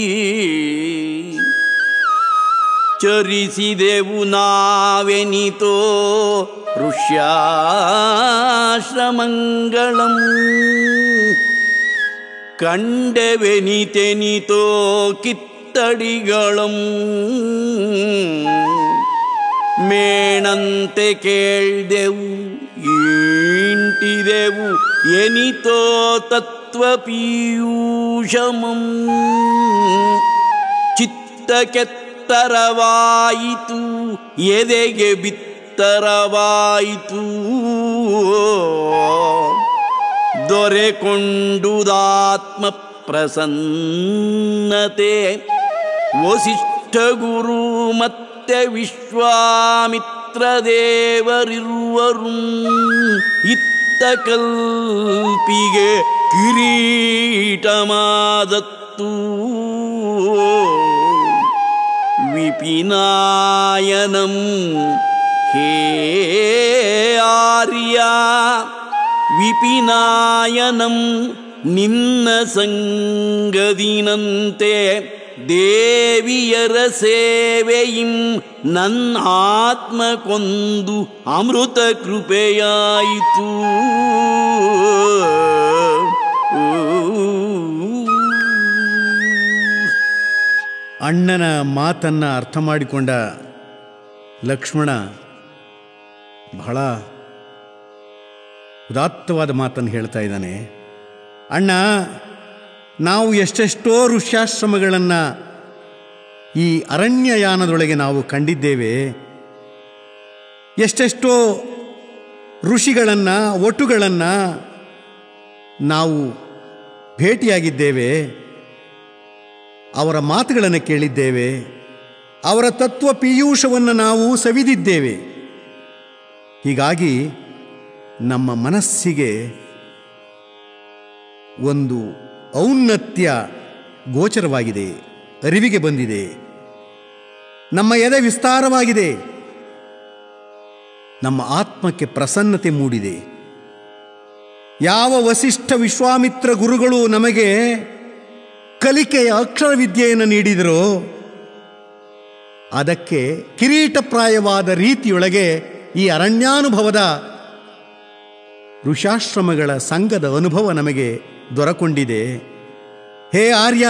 ಚರಿಸಿದೆವು ನಾವೆನಿತೋ ಋಷ್ಯಾಶ್ರಮಂಗಳಂ ಕಂಡೆವೆನಿತೆನಿತೋ ಕಿತ್ತಡಿಗಳಂ ಮೇಣಂತೆ ಕೇಳ್ದೆವು ಈಂಟಿದೆವು ಎನಿತೋ ತತ್ವ ಪೀಯೂಷಮಂ ಚಿತ್ತಕೆತ್ತರವಾಯಿತು ಎದೆಗೆ ಬಿತ್ತರವಾಯಿತು ದೊರೆಕೊಂಡುದಾತ್ಮ ಪ್ರಸನ್ನತೆ ವಸಿಷ್ಠ ಗುರು ಮತ್ತೆ ವಿಶ್ವಾಮಿತ್ರ ದೇವರಿರುವರು ಇತ್ತ ಕಲ್ಪಿಗೆ ಕಿರೀಟಮಾದತ್ತು ವಿಪಿನಾಯನಂ ಹೇ ಆರ್ಯ ವಿಪಿನಾಯನಂ ನಿನ್ನ ಸಂಗದಿನಂತೆ ದೇವಿಯರ ಸೇವೆಯಿಂ ನನ್ನ ಆತ್ಮ ಕೊಂದು ಅಮೃತ ಕೃಪೆಯಾಯಿತು
ಅಣ್ಣನ ಮಾತನ್ನು ಅರ್ಥ ಮಾಡಿಕೊಂಡ ಲಕ್ಷ್ಮಣ ಬಹಳ ಉದಾತ್ತವಾದ ಮಾತನ್ನು ಹೇಳ್ತಾ ಇದ್ದಾನೆ ಅಣ್ಣ ನಾವು ಎಷ್ಟೆಷ್ಟೋ ಋಷ್ಯಾಶ್ರಮಗಳನ್ನು ಈ ಅರಣ್ಯಯಾನದೊಳಗೆ ನಾವು ಕಂಡಿದ್ದೇವೆ ಎಷ್ಟೆಷ್ಟೋ ಋಷಿಗಳನ್ನು ಒಟುಗಳನ್ನು ನಾವು ಭೇಟಿಯಾಗಿದ್ದೇವೆ ಅವರ ಮಾತುಗಳನ್ನು ಕೇಳಿದ್ದೇವೆ ಅವರ ತತ್ವ ಪೀಯೂಷವನ್ನು ನಾವು ಸವಿದಿದ್ದೇವೆ ಹೀಗಾಗಿ ನಮ್ಮ ಮನಸ್ಸಿಗೆ ಒಂದು ಔನ್ನತ್ಯ ಗೋಚರವಾಗಿದೆ ಅರಿವಿಗೆ ಬಂದಿದೆ ನಮ್ಮ ಎದೆ ವಿಸ್ತಾರವಾಗಿದೆ ನಮ್ಮ ಆತ್ಮಕ್ಕೆ ಪ್ರಸನ್ನತೆ ಮೂಡಿದೆ ಯಾವ ವಸಿಷ್ಠ ವಿಶ್ವಾಮಿತ್ರ ಗುರುಗಳು ನಮಗೆ ಕಲಿಕೆಯ ಅಕ್ಷರ ವಿದ್ಯೆಯನ್ನು ನೀಡಿದರೋ ಅದಕ್ಕೆ ಕಿರೀಟಪ್ರಾಯವಾದ ರೀತಿಯೊಳಗೆ ಈ ಅರಣ್ಯಾನುಭವದ ಋಷಾಶ್ರಮಗಳ ಸಂಘದ ಅನುಭವ ನಮಗೆ ದೊರಕೊಂಡಿದೆ ಹೇ ಆರ್ಯ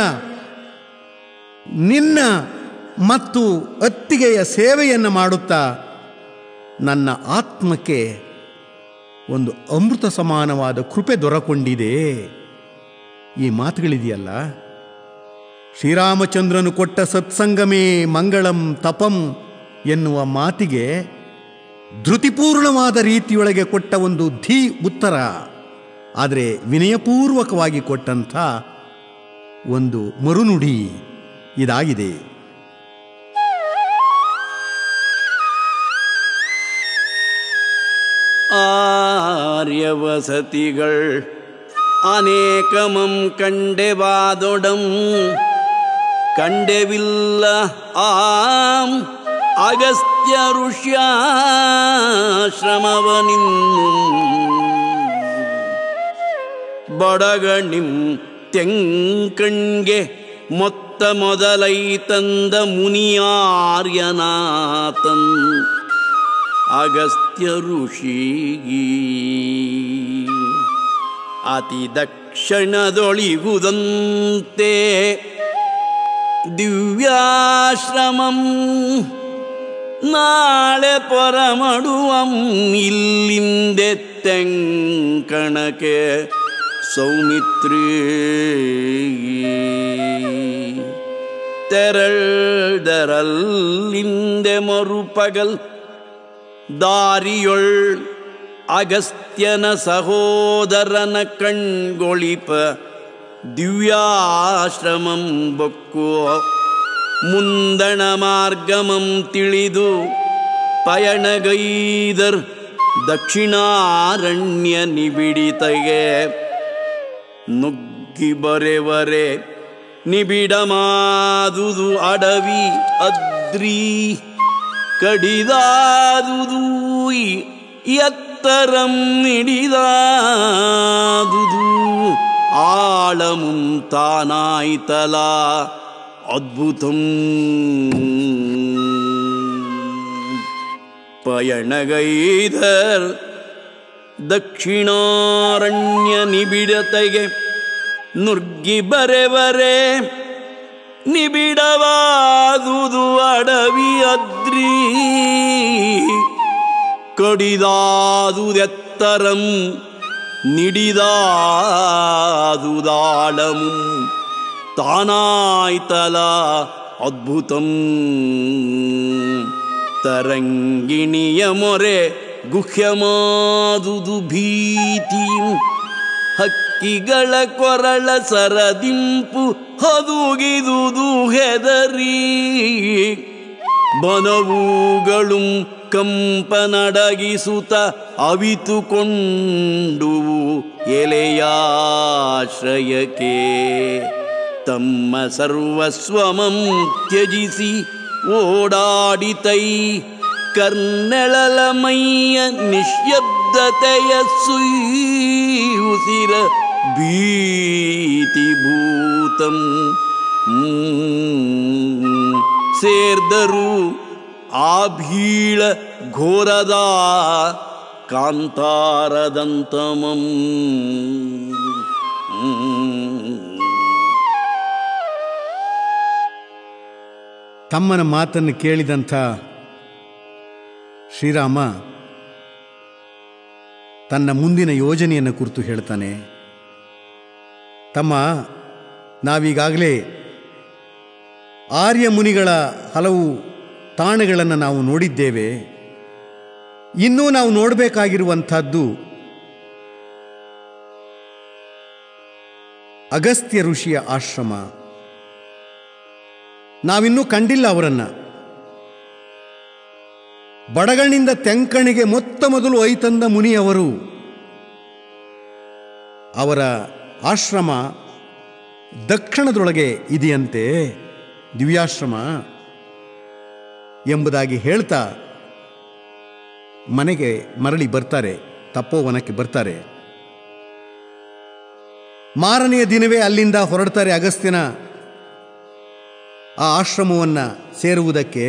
ನಿನ್ನ ಮತ್ತು ಅತ್ತಿಗೆಯ ಸೇವೆಯನ್ನು ಮಾಡುತ್ತಾ ನನ್ನ ಆತ್ಮಕ್ಕೆ ಒಂದು ಅಮೃತ ಸಮಾನವಾದ ಕೃಪೆ ದೊರಕೊಂಡಿದೆ ಈ ಮಾತುಗಳಿದೆಯಲ್ಲ ಶ್ರೀರಾಮಚಂದ್ರನು ಕೊಟ್ಟ ಸತ್ಸಂಗಮೇ ಮಂಗಳಂ ತಪಂ ಎನ್ನುವ ಮಾತಿಗೆ ಧೃತಿಪೂರ್ಣವಾದ ರೀತಿಯೊಳಗೆ ಕೊಟ್ಟ ಒಂದು ಧೀ ಉತ್ತರ ಆದರೆ ವಿನಯಪೂರ್ವಕವಾಗಿ ಕೊಟ್ಟಂಥ ಒಂದು ಮರುನುಡಿ ಇದಾಗಿದೆ
ಕಂಡೆವಿಲ್ಲ ಆಂ ಅಗಸ್ತ್ಯ ಋಷ್ಯಾಶ್ರಮವನಿನ್ನು ಬಡಗಣಿಂ ತೆಂಕಣ್ಗೆ ಮೊತ್ತ ಮೊದಲೈ ತಂದ ಮುನಿಯಾರ್ಯನಾಥನ್ ಅಗಸ್ತ್ಯ ಋಷಿಗೀ ಅತಿ ದಕ್ಷಿಣದೊಳಿಗುದಂತೆ ದಿವ್ಯಾಶ್ರಮಂ ನಾಳೆ ಪೊರಮಡುವಂ ಇಲ್ಲಿಂದೆ ತೆಂಕಣಕ್ಕೆ ಸೌಮಿತ್ರಿ ತೆರಳ್ದರಲ್ಲಿಂದೆ ಮರುಪಗಲ್ ದಾರಿಯೊಳ್ ಅಗಸ್ತ್ಯನ ಸಹೋದರನ ಕಣ್ಗೊಳಿಪ ದಿವ್ಯಾಶ್ರಮಂ ಬೊಕ್ಕು ಮುಂದಣ ಮಾರ್ಗಮಂ ತಿಳಿದು ಪಯಣಗೈದರ್ ದಕ್ಷಿಣಾರಣ್ಯ ನಿಬಿಡಿತಗೆ ನುಗ್ಗಿ ಬರೆವರೆ ನಿಬಿಡಮಾದುದು ಅಡವಿ ಅದ್ರಿ ಕಡಿದಾದುದು ಎತ್ತರಂ ನಿಡಿದಾದುದು ಆಳಮುಂ ತಾನಾಯ್ತಲ ಅದ್ಭುತಂ ಪಯಣಗೈದರ್ ದಕ್ಷಿಣಾರಣ್ಯ ನಿಬಿಡತೆಗೆ ನುರ್ಗಿ ಬರೆವರೆ ನಿಬಿಡವಾದುದು ಅಡವಿ ಅದ್ರಿ ಕಡಿದಾದುದೆತ್ತರಂ ನಿಡಿದಾದುದಾಳಮು ತಾನಾಯ್ತಲ ಅದ್ಭುತಂ ತರಂಗಿಣಿಯ ಮೊರೆ ಗುಹ್ಯಮಾದುದು ಭೀತಿಂ ಹಕ್ಕಿಗಳ ಕೊರಳ ಸರದಿಂಪು ಹದುಗಿದುದು ಹೆದರಿ ಬನವುಗಳು ಕಂಪನಡಗಿಸುತ್ತ ಅವಿತುಕೊಂಡುವು ಎಲೆಯಾಶ್ರಯಕ್ಕೆ ತಮ್ಮ ಸರ್ವಸ್ವಮಂ ತ್ಯಜಿಸಿ ಓಡಾಡಿತೈ ಕರ್ನೆಳಲಮಯ್ಯ ನಿಶ್ಯಬ್ದತೆಯ ಸುಯ್ಯುಸಿರ ಭೀತಿಭೂತಂ ಹ್ಮ್. ಸೇರ್ದರು ಆ ಭೀಳ ಘೋರದ ಕಾಂತಾರದಂತಮಂ ಹ್ಮ್.
ತಮ್ಮನ ಮಾತನ್ನು ಕೇಳಿದಂಥ ಶ್ರೀರಾಮ ತನ್ನ ಮುಂದಿನ ಯೋಜನೆಯನ್ನು ಕುರಿತು ಹೇಳ್ತಾನೆ ತಮ್ಮ ನಾವೀಗಾಗಲೇ ಆರ್ಯ ಮುನಿಗಳ ಹಲವು ತಾಣಗಳನ್ನು ನಾವು ನೋಡಿದ್ದೇವೆ ಇನ್ನೂ ನಾವು ನೋಡಬೇಕಾಗಿರುವಂಥದ್ದು ಅಗಸ್ತ್ಯ ಋಷಿಯ ಆಶ್ರಮ ನಾವಿನ್ನೂ ಕಂಡಿಲ್ಲ ಅವರನ್ನು ಬಡಗಣ್ಣಿಂದ ತೆಂಕಣಿಗೆ ಮೊತ್ತ ಮೊದಲು ಐತಂದ ಮುನಿಯವರು ಅವರ ಆಶ್ರಮ ದಕ್ಷಿಣದೊಳಗೆ ಇದೆಯಂತೆ ದಿವ್ಯಾಶ್ರಮ ಎಂಬುದಾಗಿ ಹೇಳ್ತಾ ಮನೆಗೆ ಮರಳಿ ಬರ್ತಾರೆ ತಪೋವನಕ್ಕೆ ಬರ್ತಾರೆ ಮಾರನೆಯ ದಿನವೇ ಅಲ್ಲಿಂದ ಹೊರಡ್ತಾರೆ ಅಗಸ್ತ್ಯನ ಆ ಆಶ್ರಮವನ್ನು ಸೇರುವುದಕ್ಕೆ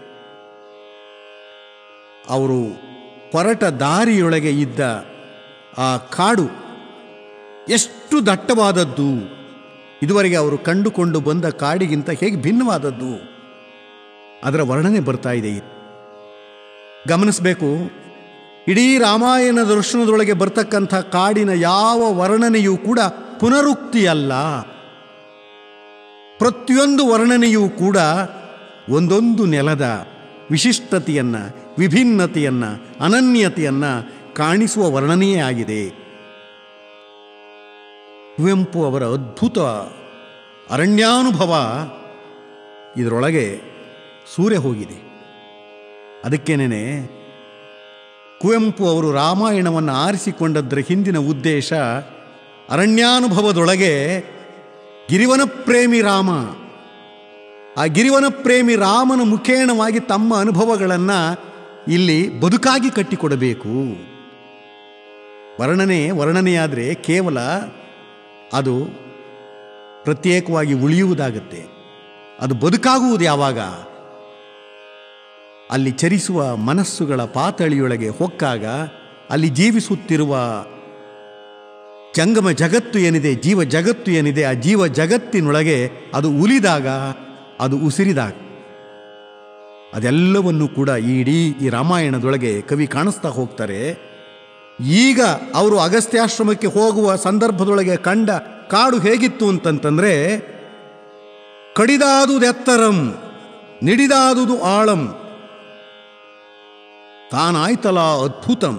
ಅವರು ಹೊರಟ ದಾರಿಯೊಳಗೆ ಇದ್ದ ಆ ಕಾಡು ಎಷ್ಟು ದಟ್ಟವಾದದ್ದು ಇದುವರೆಗೆ ಅವರು ಕಂಡುಕೊಂಡು ಬಂದ ಕಾಡಿಗಿಂತ ಹೇಗೆ ಭಿನ್ನವಾದದ್ದು ಅದರ ವರ್ಣನೆ ಬರ್ತಾ ಇದೆ ಗಮನಿಸಬೇಕು ಇಡೀ ರಾಮಾಯಣ ದರ್ಶನದೊಳಗೆ ಬರ್ತಕ್ಕಂಥ ಕಾಡಿನ ಯಾವ ವರ್ಣನೆಯೂ ಕೂಡ ಪುನರುಕ್ತಿಯಲ್ಲ ಪ್ರತಿಯೊಂದು ವರ್ಣನೆಯೂ ಕೂಡ ಒಂದೊಂದು ನೆಲದ ವಿಶಿಷ್ಟತೆಯನ್ನು ವಿಭಿನ್ನತೆಯನ್ನು ಅನನ್ಯತೆಯನ್ನು ಕಾಣಿಸುವ ವರ್ಣನೆಯೇ ಆಗಿದೆ ಕುವೆಂಪು ಅವರ ಅದ್ಭುತ ಅರಣ್ಯಾನುಭವ ಇದರೊಳಗೆ ಸೂರ್ಯ ಹೋಗಿದೆ ಅದಕ್ಕೇನೆ ಕುವೆಂಪು ಅವರು ರಾಮಾಯಣವನ್ನು ಆರಿಸಿಕೊಂಡದ್ರ ಹಿಂದಿನ ಉದ್ದೇಶ ಅರಣ್ಯಾನುಭವದೊಳಗೆ ಗಿರಿವನ ಪ್ರೇಮಿ ರಾಮ ಆ ಗಿರಿವನ ಪ್ರೇಮಿ ರಾಮನ ಮುಖೇಣವಾಗಿ ತಮ್ಮ ಅನುಭವಗಳನ್ನು ಇಲ್ಲಿ ಬದುಕಾಗಿ ಕಟ್ಟಿಕೊಡಬೇಕು ವರ್ಣನೆ ವರ್ಣನೆಯಾದರೆ ಕೇವಲ ಅದು ಪ್ರತ್ಯೇಕವಾಗಿ ಉಳಿಯುವುದಾಗತ್ತೆ ಅದು ಬದುಕಾಗುವುದು ಯಾವಾಗ ಅಲ್ಲಿ ಚರಿಸುವ ಮನಸ್ಸುಗಳ ಪಾತಳಿಯೊಳಗೆ ಹೊಕ್ಕಾಗ ಅಲ್ಲಿ ಜೀವಿಸುತ್ತಿರುವ ಜಂಗಮ ಜಗತ್ತು ಏನಿದೆ ಜೀವ ಜಗತ್ತು ಏನಿದೆ ಆ ಜೀವ ಜಗತ್ತಿನೊಳಗೆ ಅದು ಉಲಿದಾಗ ಅದು ಉಸಿರಿದಾಗ ಅದೆಲ್ಲವನ್ನು ಕೂಡ ಈ ಇಡೀ ಈ ರಾಮಾಯಣದೊಳಗೆ ಕವಿ ಕಾಣಿಸ್ತಾ ಹೋಗ್ತಾರೆ ಈಗ ಅವರು ಅಗಸ್ತ್ಯಾಶ್ರಮಕ್ಕೆ ಹೋಗುವ ಸಂದರ್ಭದೊಳಗೆ ಕಂಡ ಕಾಡು ಹೇಗಿತ್ತು ಅಂತಂತಂದ್ರೆ ಕಡಿದಾದುದು ಎತ್ತರಂ ನಿಡಿದಾದುದು ಆಳಂ ತಾನಾಯ್ತಲ ಅದ್ಭುತಂ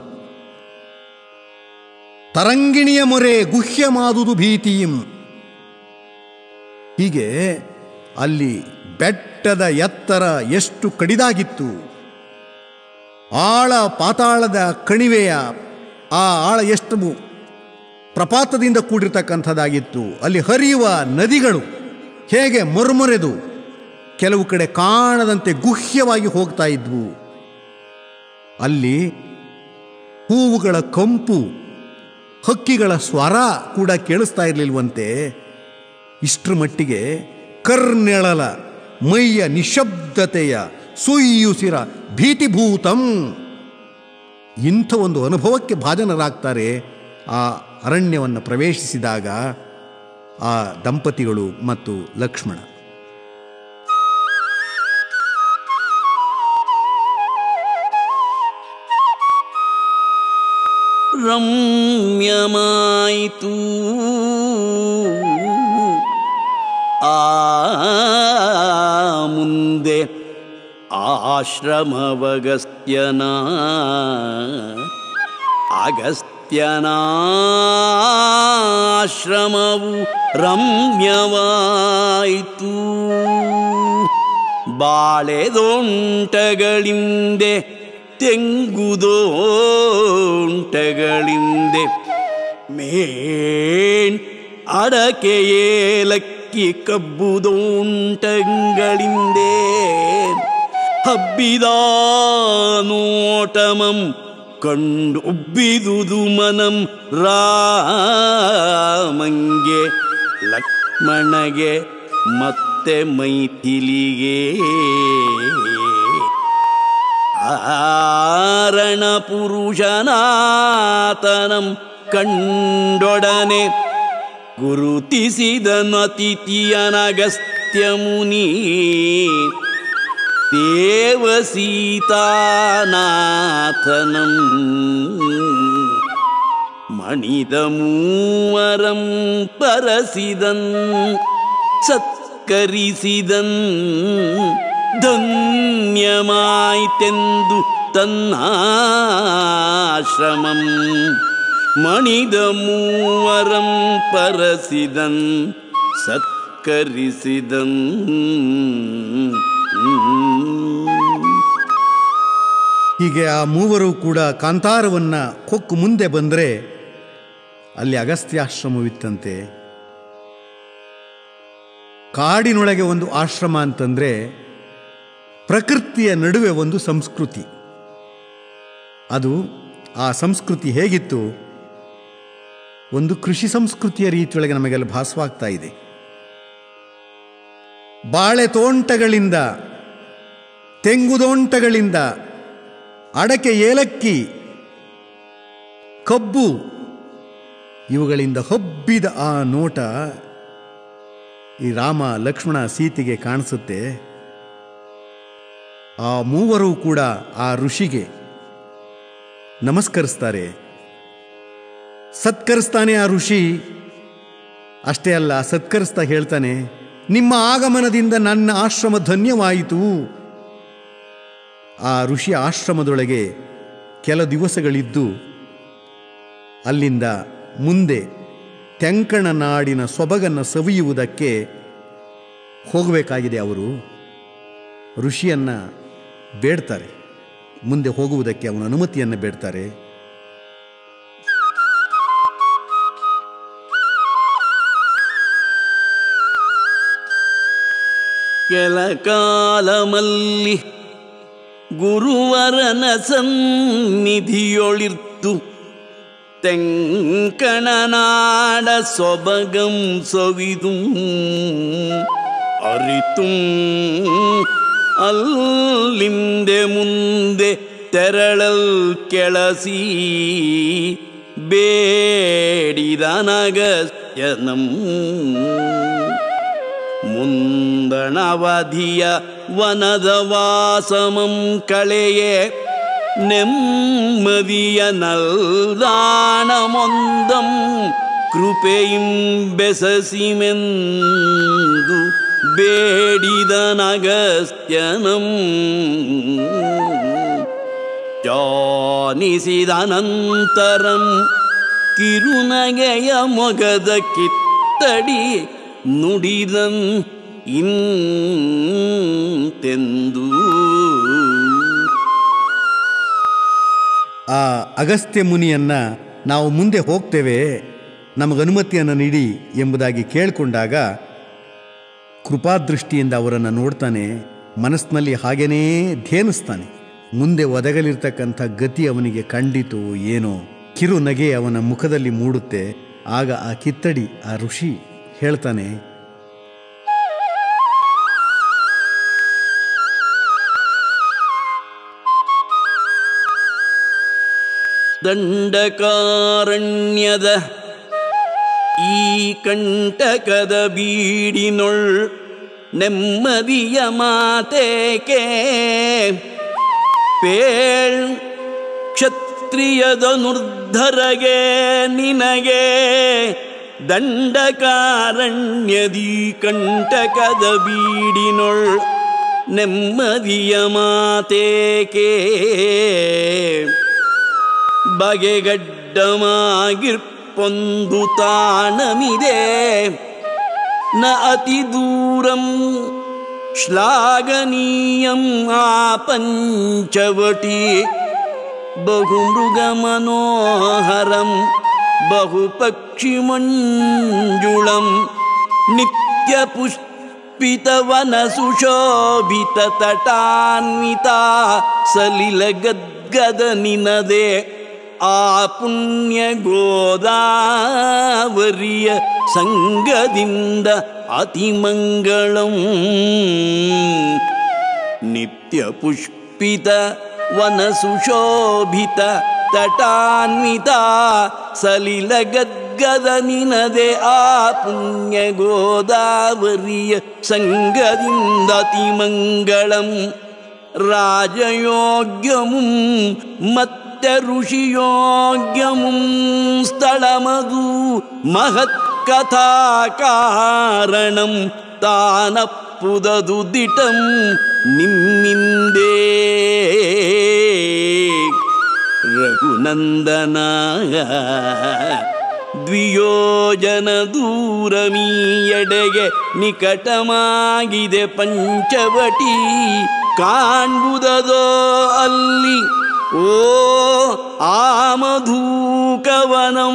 ತರಂಗಿಣಿಯ ಮೊರೆ ಗುಹ್ಯಮಾದುದು ಭೀತಿಯಂ ಹೀಗೆ ಅಲ್ಲಿ ಬೆಟ್ಟದ ಎತ್ತರ ಎಷ್ಟು ಕಡಿದಾಗಿತ್ತು ಆಳ ಪಾತಾಳದ ಕಣಿವೆಯ ಆ ಆಳ ಎಷ್ಟು ಪ್ರಪಾತದಿಂದ ಕೂಡಿರ್ತಕ್ಕಂಥದ್ದಾಗಿತ್ತು ಅಲ್ಲಿ ಹರಿಯುವ ನದಿಗಳು ಹೇಗೆ ಮೊರ್ಮೊರೆದು ಕೆಲವು ಕಡೆ ಕಾಣದಂತೆ ಗುಹ್ಯವಾಗಿ ಹೋಗ್ತಾ ಇದ್ವು ಅಲ್ಲಿ ಹೂವುಗಳ ಕಂಪು ಹಕ್ಕಿಗಳ ಸ್ವರ ಕೂಡ ಕೇಳಿಸ್ತಾ ಇರಲಿಲ್ವಂತೆ ಇಷ್ಟರ ಮಟ್ಟಿಗೆ ಕರ್ನೆಳಲ ಮೈಯ ನಿಶಬ್ದತೆಯ ಸುಯ್ಯುಸಿರ ಭೀತಿಭೂತಂ ಇಂಥ ಒಂದು ಅನುಭವಕ್ಕೆ ಭಾಜನರಾಗ್ತಾರೆ ಆ ಅರಣ್ಯವನ್ನು ಪ್ರವೇಶಿಸಿದಾಗ ಆ ದಂಪತಿಗಳು ಮತ್ತು ಲಕ್ಷ್ಮಣ
ರಮ್ಯಮಾಯಿತು ಆ ಮುಂದೆ ಆಶ್ರಮವಗಸ್ತ್ಯನ ಅಗಸ್ತ್ಯನಾಶ್ರಮವು ರಮ್ಯವಾಯಿತು ಬಾಳೆದೊಂಟಗಳಿಂದೆ ತೆಂಗುದೋಂಟಗಳಿಂದೆ ಮೇಣ್ ಅಡಕೆ ಏಲಕ್ಕಿ ಕಬ್ಬುದೋಂಟಗಳಿಂದೆ ಹಬ್ಬಿದ ನೋಟಮಂ ಕಂಡು ಉಬ್ಬಿದುದು ಮನಂ ರಾಮಂಗೆ ಲಕ್ಷ್ಮಣಗೆ ಮತ್ತೆ ಮೈಥಿಲಿಗೆ ಆರಣ ಪುರುಷನಾತನಂ ಕಂಡೊಡನೆ ಗುರುತಿಸಿದನತಿಥಿಯನಗಸ್ತ್ಯ ಮುನಿ ದೇವಸೀತಾನಾಥನಂ ಮಣಿದ ಮೂವರಂ ಪರಸಿದನ್ ಸತ್ಕರಿಸಿದನ್ ಧನ್ಯಮಾಯ್ತೆಂದು ತನ್ನಾಶ್ರಮಂ ಮಣಿದ ಮೂವರಂ ಪರಸಿದನ್ ಸತ್ಕರಿಸಿದನ್
ಹೀಗೆ ಆ ಮೂವರು ಕೂಡ ಕಾಂತಾರವನ್ನ ಕೊಕ್ಕು ಮುಂದೆ ಬಂದರೆ ಅಲ್ಲಿ ಅಗಸ್ತ್ಯಾಶ್ರಮವಿತ್ತಂತೆ ಕಾಡಿನೊಳಗೆ ಒಂದು ಆಶ್ರಮ ಅಂತಂದ್ರೆ ಪ್ರಕೃತಿಯ ನಡುವೆ ಒಂದು ಸಂಸ್ಕೃತಿ ಅದು ಆ ಸಂಸ್ಕೃತಿ ಹೇಗಿತ್ತು ಒಂದು ಕೃಷಿ ಸಂಸ್ಕೃತಿಯ ರೀತಿಯೊಳಗೆ ನಮಗೆಲ್ಲ ಭಾಸವಾಗ್ತಾ ಇದೆ ಬಾಳೆ ತೋಂಟಗಳಿಂದ ತೆಂಗುದೋಂಟಗಳಿಂದ ಅಡಕೆ ಏಲಕ್ಕಿ ಕಬ್ಬು ಇವುಗಳಿಂದ ಹಬ್ಬಿದ ಆ ನೋಟ ಈ ರಾಮ ಲಕ್ಷ್ಮಣ ಸೀತೆಗೆ ಕಾಣಿಸುತ್ತೆ ಆ ಮೂವರು ಕೂಡ ಆ ಋಷಿಗೆ ನಮಸ್ಕರಿಸ್ತಾರೆ ಸತ್ಕರಿಸ್ತಾನೆ ಆ ಋಷಿ ಅಷ್ಟೇ ಅಲ್ಲ ಸತ್ಕರಿಸ್ತಾ ಹೇಳ್ತಾನೆ ನಿಮ್ಮ ಆಗಮನದಿಂದ ನನ್ನ ಆಶ್ರಮ ಧನ್ಯವಾಯಿತು ಆ ಋಷಿ ಆಶ್ರಮದೊಳಗೆ ಕೆಲ ದಿವಸಗಳಿದ್ದು ಅಲ್ಲಿಂದ ಮುಂದೆ ತೆಂಕಣ ನಾಡಿನ ಸೊಬಗನ್ನು ಸವಿಯುವುದಕ್ಕೆ ಹೋಗಬೇಕಾಗಿದೆ ಅವರು ಋಷಿಯನ್ನ ಬೇಡ್ತಾರೆ ಮುಂದೆ ಹೋಗುವುದಕ್ಕೆ ಅವನ ಅನುಮತಿಯನ್ನು ಬೇಡ್ತಾರೆ
ಕೆಲ ಕಾಲಮಲ್ಲಿ ಗುರುವರನ ಸನ್ನಿಧಿಯೊಳಿರ್ತು ತೆಂಕಣನಾಡ ಸೊಬಗಂ ಸೊವಿದು ಅರಿತು ಅಲ್ಲಿಂದೆ ಮುಂದೆ ತೆರಳಲ್ ಕೆಳಸಿ ಬೇಡಿದನಗಸ್ಯನಂ ಮುಂದಣವಧಿಯ ವನದ ವಾಸಮಂ ಕಳೆಯೇ ನೆಮ್ಮದಿಯ ನಲ್ದಾಣಮೊಂದಂ ಕೃಪೆಯಿಂ ಬೆಸಸಿಮೆಂದು ಬೇಡಿದ ನಗಸ್ತ್ಯನಂ ಜಾನಿಸಿದನಂತರಂ ಕಿರುನಗೆಯ ಮೊಗದ ಕಿತ್ತಡಿ ನುಡಿದನ್ ಇಂತೆಂದು
ಆ ಅಗಸ್ತ್ಯ ಮುನಿಯನ್ನ ನಾವು ಮುಂದೆ ಹೋಗ್ತೇವೆ ನಮಗನುಮತಿಯನ್ನು ನೀಡಿ ಎಂಬುದಾಗಿ ಕೇಳಿಕೊಂಡಾಗ ಕೃಪಾದೃಷ್ಟಿಯಿಂದ ಅವರನ್ನು ನೋಡ್ತಾನೆ ಮನಸ್ಸಿನಲ್ಲಿ ಹಾಗೇನೇ ಧ್ಯಾನಿಸ್ತಾನೆ ಮುಂದೆ ಒದಗಲಿರ್ತಕ್ಕಂಥ ಗತಿ ಅವನಿಗೆ ಕಂಡಿತು ಏನೋ ಕಿರು ನಗೆ ಅವನ ಮುಖದಲ್ಲಿ ಮೂಡುತ್ತೆ ಆಗ ಆ ಕಿತ್ತಡಿ ಆ ಋಷಿ ಹೇಳ್ತಾನೆ
ದಂಡಕಾರಣ್ಯದ ಈ ಕಂಟಕದ ಬೀಡಿನೊಳ್ ನೆಮ್ಮದಿಯ ಮಾತೇಕೆ ಪೇಳ್ ಕ್ಷತ್ರಿಯದ ನುರ್ಧರಗೆ ನಿನಗೆ ದಂಡಕಾರಣ್ಯದಿ ಕಂಟಕದ ಬೀಡಿನೊಳ್ ನೆಮ್ಮದಿಯ ಮಾತೇಕೆ ಬಗೆಗಡ್ಡಮಾಗಿರ್ಪೊಂದು ತಾಣಮಿದೆ ನ ಅತಿ ದೂರಂ ಶ್ಲಾಘನೀಯಂ ಆ ಪಂಚವಟಿ ಬಹು ಮೃಗ ಮನೋಹರಂ ಬಹು ಪಕ್ಷಿ ಮಂಜುಳಂ ನಿತ್ಯ ಪುಷ್ಪಿತವನ ಸುಶೋಭಿತ ತಟಾನ್ವಿತ ಸಲಿಲ ಗದ್ಗದ ನಿನದೆ ಆ ಪುಣ್ಯ ಗೋದಾವರಿಯ ಸಂಗದಿಂದ ಅತಿಮಂಗಳಂ ನಿತ್ಯ ಪುಷ್ಪಿತ ವನ ಸುಶೋಭಿತ ತಟಾನ್ವಿತ ಸಲಿಲ ಗದ್ಗದ ನಿನದೆ ಆ ಪುಣ್ಯ ಗೋದಾವರಿಯ ಸಂಗದಿಂದ ಅತಿಮಂಗಳಂ ರಾಜಯೋಗ್ಯಮುಂ ಮತ್ತೆ ಋಷಿಯೋಗ್ಯಮುಂ ಸ್ಥಳಮದು ಮಹತ್ಕಥಾ ಕಾರಣಂ ತಾನಪ್ಪುದದು ದಿಟಂ ನಿಮ್ಮಿಂದೇ ರಘುನಂದನ ದ್ವಿಯೋಜನ ದೂರಮೀಯಡೆಗೆ ನಿಕಟಮಾಗಿದೆ ಪಂಚವಟಿ ಕಾಣ್ಬುದದೋ ಅಲ್ಲಿ ಓ ಆಮಧೂಕವನಂ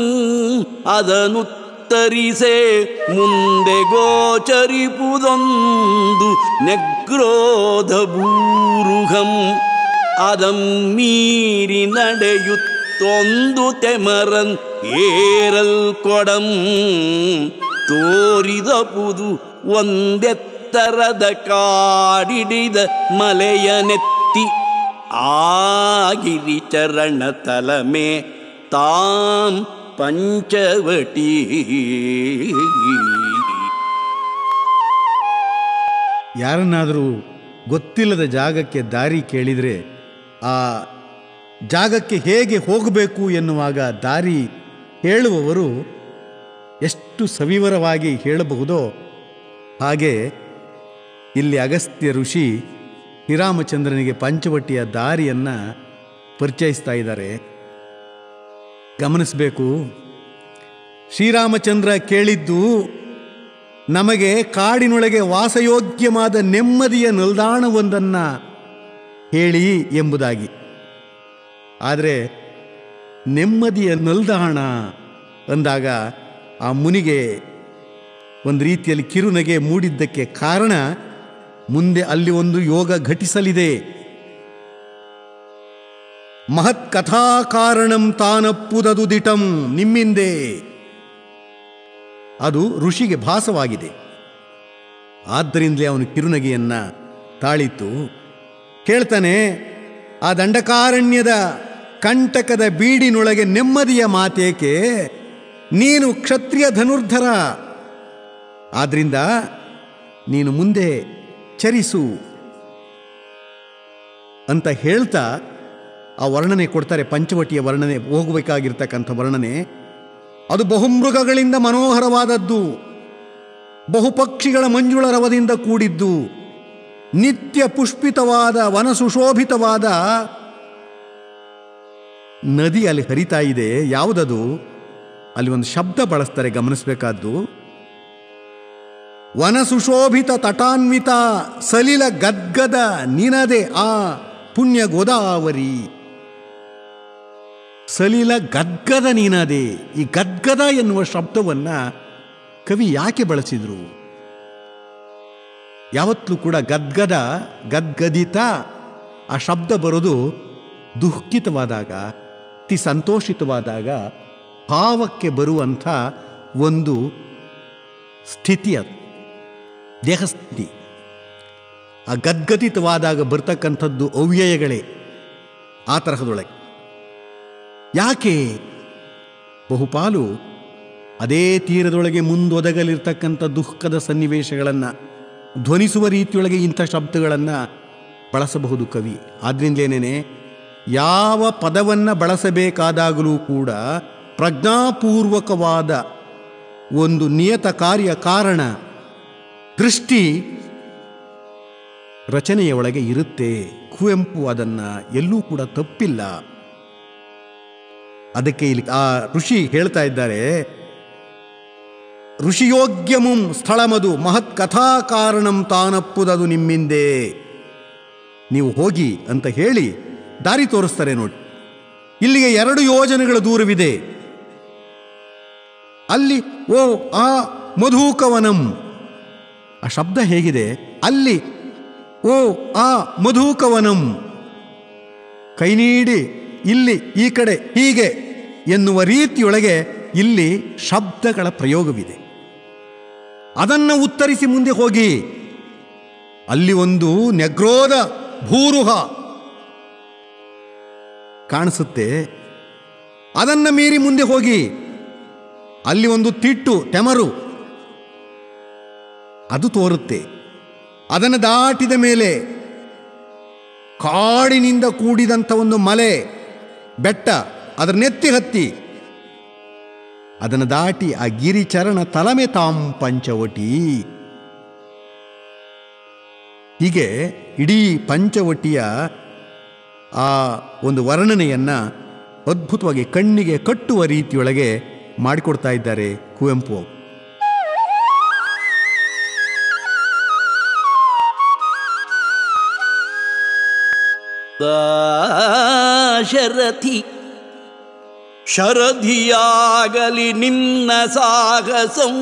ಅದನುತ್ತರಿಸೆ ಮುಂದೆ ಗೋಚರಿಪುದೊಂದು ನೆಗ್ರೋಧ ಭೂರುಹಂ ಅದಂ ಮೀರಿ ನಡೆಯುತ್ತೊಂದು ತೆಮರನ್ ಏರಲ್ ಕೊಡಂ ತೋರಿದ ಪುದು ಒಂದೆತ್ತರದ ಕಾಡಿಡಿದ ಮಲೆಯ ನೆತ್ತಿ ಆಗಿರಿ ಚರಣ ತಲಮೆ ತಾಂ ಪಂಚವಟಿ
ಯಾರನ್ನಾದರೂ ಗೊತ್ತಿಲ್ಲದ ಜಾಗಕ್ಕೆ ದಾರಿ ಕೇಳಿದರೆ ಆ ಜಾಗಕ್ಕೆ ಹೇಗೆ ಹೋಗಬೇಕು ಎನ್ನುವಾಗ ದಾರಿ ಹೇಳುವವರು ಎಷ್ಟು ಸವಿವರವಾಗಿ ಹೇಳಬಹುದೋ ಹಾಗೆ ಇಲ್ಲಿ ಅಗಸ್ತ್ಯ ಋಷಿ ಶ್ರೀರಾಮಚಂದ್ರನಿಗೆ ಪಂಚವಟಿಯ ದಾರಿಯನ್ನು ಪರಿಚಯಿಸ್ತಾ ಇದ್ದಾರೆ ಗಮನಿಸಬೇಕು ಶ್ರೀರಾಮಚಂದ್ರ ಕೇಳಿದ್ದು ನಮಗೆ ಕಾಡಿನೊಳಗೆ ವಾಸಯೋಗ್ಯವಾದ ನೆಮ್ಮದಿಯ ನಿಲ್ದಾಣವೊಂದನ್ನು ಹೇಳಿ ಎಂಬುದಾಗಿ ಆದರೆ ನೆಮ್ಮದಿಯ ನಿಲ್ದಾಣ ಅಂದಾಗ ಆ ಮುನಿಗೆ ಒಂದು ರೀತಿಯಲ್ಲಿ ಕಿರುನಗೆ ಮೂಡಿದ್ದಕ್ಕೆ ಕಾರಣ ಮುಂದೆ ಅಲ್ಲಿ ಒಂದು ಯೋಗ ಘಟಿಸಲಿದೆ ಮಹತ್ ಕಥಾಕಾರಣಂ ತಾನಪ್ಪುದದು ದಿಟಂ ನಿಮ್ಮಿಂದೆ ಅದು ಋಷಿಗೆ ಭಾಸವಾಗಿದೆ ಆದ್ದರಿಂದಲೇ ಅವನು ಕಿರುನಗೆಯನ್ನ ತಾಳಿತು ಕೇಳ್ತಾನೆ ಆ ದಂಡಕಾರಣ್ಯದ ಕಂಟಕದ ಬೀಡಿನೊಳಗೆ ನೆಮ್ಮದಿಯ ಮಾತೇಕೆ ನೀನು ಕ್ಷತ್ರಿಯ ಧನುರ್ಧರ ಆದ್ರಿಂದ ನೀನು ಮುಂದೆ ಚರಿಸು ಅಂತ ಹೇಳ್ತಾ ಆ ವರ್ಣನೆ ಕೊಡ್ತಾರೆ ಪಂಚವಟಿಯ ವರ್ಣನೆ ಹೋಗಬೇಕಾಗಿರ್ತಕ್ಕಂಥ ವರ್ಣನೆ ಅದು ಬಹುಮೃಗಗಳಿಂದ ಮನೋಹರವಾದದ್ದು ಬಹುಪಕ್ಷಿಗಳ ಮಂಜುಳ ರವದಿಂದ ಕೂಡಿದ್ದು ನಿತ್ಯ ಪುಷ್ಪಿತವಾದ ವನ ಸುಶೋಭಿತವಾದ ನದಿ ಅಲ್ಲಿ ಹರಿತಾ ಇದೆ ಯಾವುದದು ಅಲ್ಲಿ ಒಂದು ಶಬ್ದ ಬಳಸ್ತಾರೆ ಗಮನಿಸಬೇಕಾದ್ದು ವನ ಸುಶೋಭಿತ ತಟಾನ್ವಿತ ಸಲಿಲ ಗದ್ಗದ ನಿನದೆ ಆ ಪುಣ್ಯ ಗೋದಾವರಿ ಸಲಿಲ ಗದ್ಗದ ನೀನದೆ ಈ ಗದ್ಗದ ಎನ್ನುವ ಶಬ್ದವನ್ನ ಕವಿ ಯಾಕೆ ಬಳಸಿದ್ರು ಯಾವತ್ತೂ ಕೂಡ ಗದ್ಗದ ಗದ್ಗದಿತ ಆ ಶಬ್ದ ಬರೋದು ದುಃಖಿತವಾದಾಗ ಅತಿ ಸಂತೋಷಿತವಾದಾಗ ಭಾವಕ್ಕೆ ಬರುವಂಥ ಒಂದು ಸ್ಥಿತಿ ಅದು ದೇಹಸ್ಥಿತಿ ಆ ಗದ್ಗದಿತವಾದಾಗ ಬರ್ತಕ್ಕಂಥದ್ದು ಅವ್ಯಯಗಳೇ ಆ ತರಹದೊಳಗೆ ಯಾಕೆ ಬಹುಪಾಲು ಅದೇ ತೀರದೊಳಗೆ ಮುಂದೊದಗಲಿರ್ತಕ್ಕಂಥ ದುಃಖದ ಸನ್ನಿವೇಶಗಳನ್ನು ಧ್ವನಿಸುವ ರೀತಿಯೊಳಗೆ ಇಂಥ ಶಬ್ದಗಳನ್ನು ಬಳಸಬಹುದು ಕವಿ ಆದ್ರಿಂದಲೇನೇನೆ ಯಾವ ಪದವನ್ನು ಬಳಸಬೇಕಾದಾಗಲೂ ಕೂಡ ಪ್ರಜ್ಞಾಪೂರ್ವಕವಾದ ಒಂದು ನಿಯತ ಕಾರ್ಯ ಕಾರಣ ದೃಷ್ಟಿ ರಚನೆಯ ಒಳಗೆ ಇರುತ್ತೆ ಕುವೆಂಪು ಅದನ್ನ ಎಲ್ಲೂ ಕೂಡ ತಪ್ಪಿಲ್ಲ ಅದಕ್ಕೆ ಇಲ್ಲಿ ಆ ಋಷಿ ಹೇಳ್ತಾ ಇದ್ದಾರೆ ಋಷಿಯೋಗ್ಯಮುಂ ಸ್ಥಳಮದು ಮಹತ್ ಕಥಾ ಕಾರಣಂ ತಾನಪ್ಪುದದು ನಿಮ್ಮಿಂದೆ ನೀವು ಹೋಗಿ ಅಂತ ಹೇಳಿ ದಾರಿ ತೋರಿಸ್ತಾರೆ ನೋಡಿ ಇಲ್ಲಿಗೆ ಎರಡು ಯೋಜನೆಗಳ ದೂರವಿದೆ ಅಲ್ಲಿ ಓ ಆ ಮಧುಕವನಂ ಆ ಶಬ್ದ ಹೇಗಿದೆ ಅಲ್ಲಿ ಓ ಆ ಮಧುಕವನಂ ಕೈ ನೀಡಿ ಇಲ್ಲಿ ಈ ಕಡೆ ಹೀಗೆ ಎನ್ನುವ ರೀತಿಯೊಳಗೆ ಇಲ್ಲಿ ಶಬ್ದಗಳ ಪ್ರಯೋಗವಿದೆ ಅದನ್ನು ಉತ್ತರಿಸಿ ಮುಂದೆ ಹೋಗಿ ಅಲ್ಲಿ ಒಂದು ನೆಗ್ರೋದ ಭೂರುಹ ಕಾಣಿಸುತ್ತೆ ಅದನ್ನ ಮೀರಿ ಮುಂದೆ ಹೋಗಿ ಅಲ್ಲಿ ಒಂದು ತಿಟ್ಟು ತೆಮರು ಅದು ತೋರುತ್ತೆ ಅದನ್ನು ದಾಟಿದ ಮೇಲೆ ಕಾಡಿನಿಂದ ಕೂಡಿದಂಥ ಒಂದು ಮಲೆ ಬೆಟ್ಟ ಅದರ ನೆತ್ತಿ ಹತ್ತಿ ಅದನ್ನು ದಾಟಿ ಆ ಗಿರಿಚರಣ ತಲಮೆ ತಾಂ ಪಂಚವಟಿ ಹೀಗೆ ಇಡೀ ಪಂಚವಟಿಯ ಆ ಒಂದು ವರ್ಣನೆಯನ್ನ ಅದ್ಭುತವಾಗಿ ಕಣ್ಣಿಗೆ ಕಟ್ಟುವ ರೀತಿಯೊಳಗೆ ಮಾಡಿಕೊಡ್ತಾ ಇದ್ದಾರೆ ಕುವೆಂಪು ಅವರು.
ಶರಥಿ ಶರಧಿಯಾಗಲಿ ನಿನ್ನ ಸಾಹಸಂ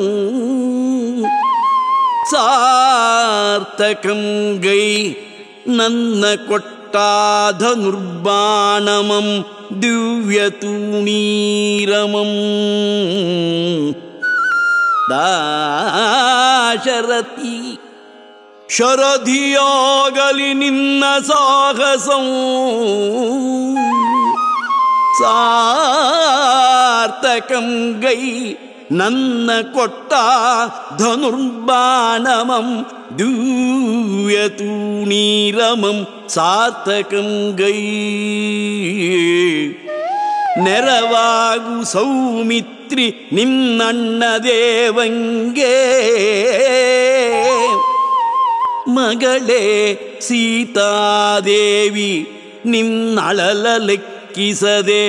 ಸಾರ್ಥಕಂ ಗೈ ನನ್ನ ಕೊಟ್ಟಾಧನುರ್ಬಾಣಮಂ ದಿವ್ಯತೂಣೀರಮಂ ದಾಶರಥಿ ಶರಧಿಯಾಗಲಿ ನಿನ್ನ ಸಾಹಸಂ ಸಾರ್ಥಕಂ ಗೈ ನನ್ನ ಕೊಟ್ಟ ಧನುರ್ಬಾಣಮಂ ದಿವ್ಯತೂಣೀರಮಂ ಸಾರ್ಥಕಂ ಗೈ ನೆರವಾಗು ಸೌಮಿತ್ರಿ ನಿನ್ನಣ್ಣ ದೇವಂಗೆ ಮಗಳೇ ಸೀತಾದೇವಿ ನಿನ್ನಳಲ ಲೆಕ್ಕಿಸದೆ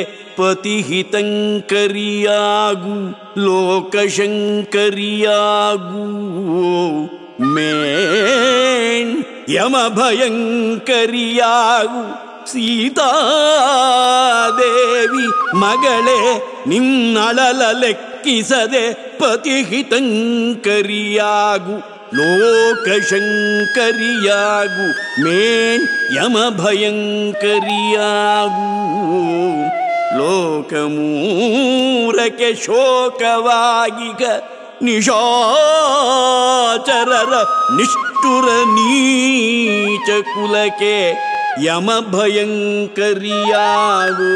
ಪತಿಹಿತಂಕರಿಯಾಗು ಲೋಕಶಂಕರಿಯಾಗು ಮೇಣ್ ಯಮ ಭಯಂಕರಿಯಾಗು ಸೀತಾದೇವಿ ಮಗಳೇ ನಿನ್ನಳಲ ಲೆಕ್ಕಿಸದೆ ಪತಿಹಿತಂಕರಿಯಾಗು ಲೋಕಶಂಕರಿಯಾಗು ಮೇಣ್ ಯಮ ಭಯಂಕರಿಯಾಗು ಲೋಕಮೂರಕ್ಕೆ ಶೋಕವಾಗಿಗ ನಿಶಾಚರರ ನಿಷ್ಠುರ ನೀಚ ಕುಲಕ್ಕೆ ಯಮ ಭಯಂಕರಿಯಾಗು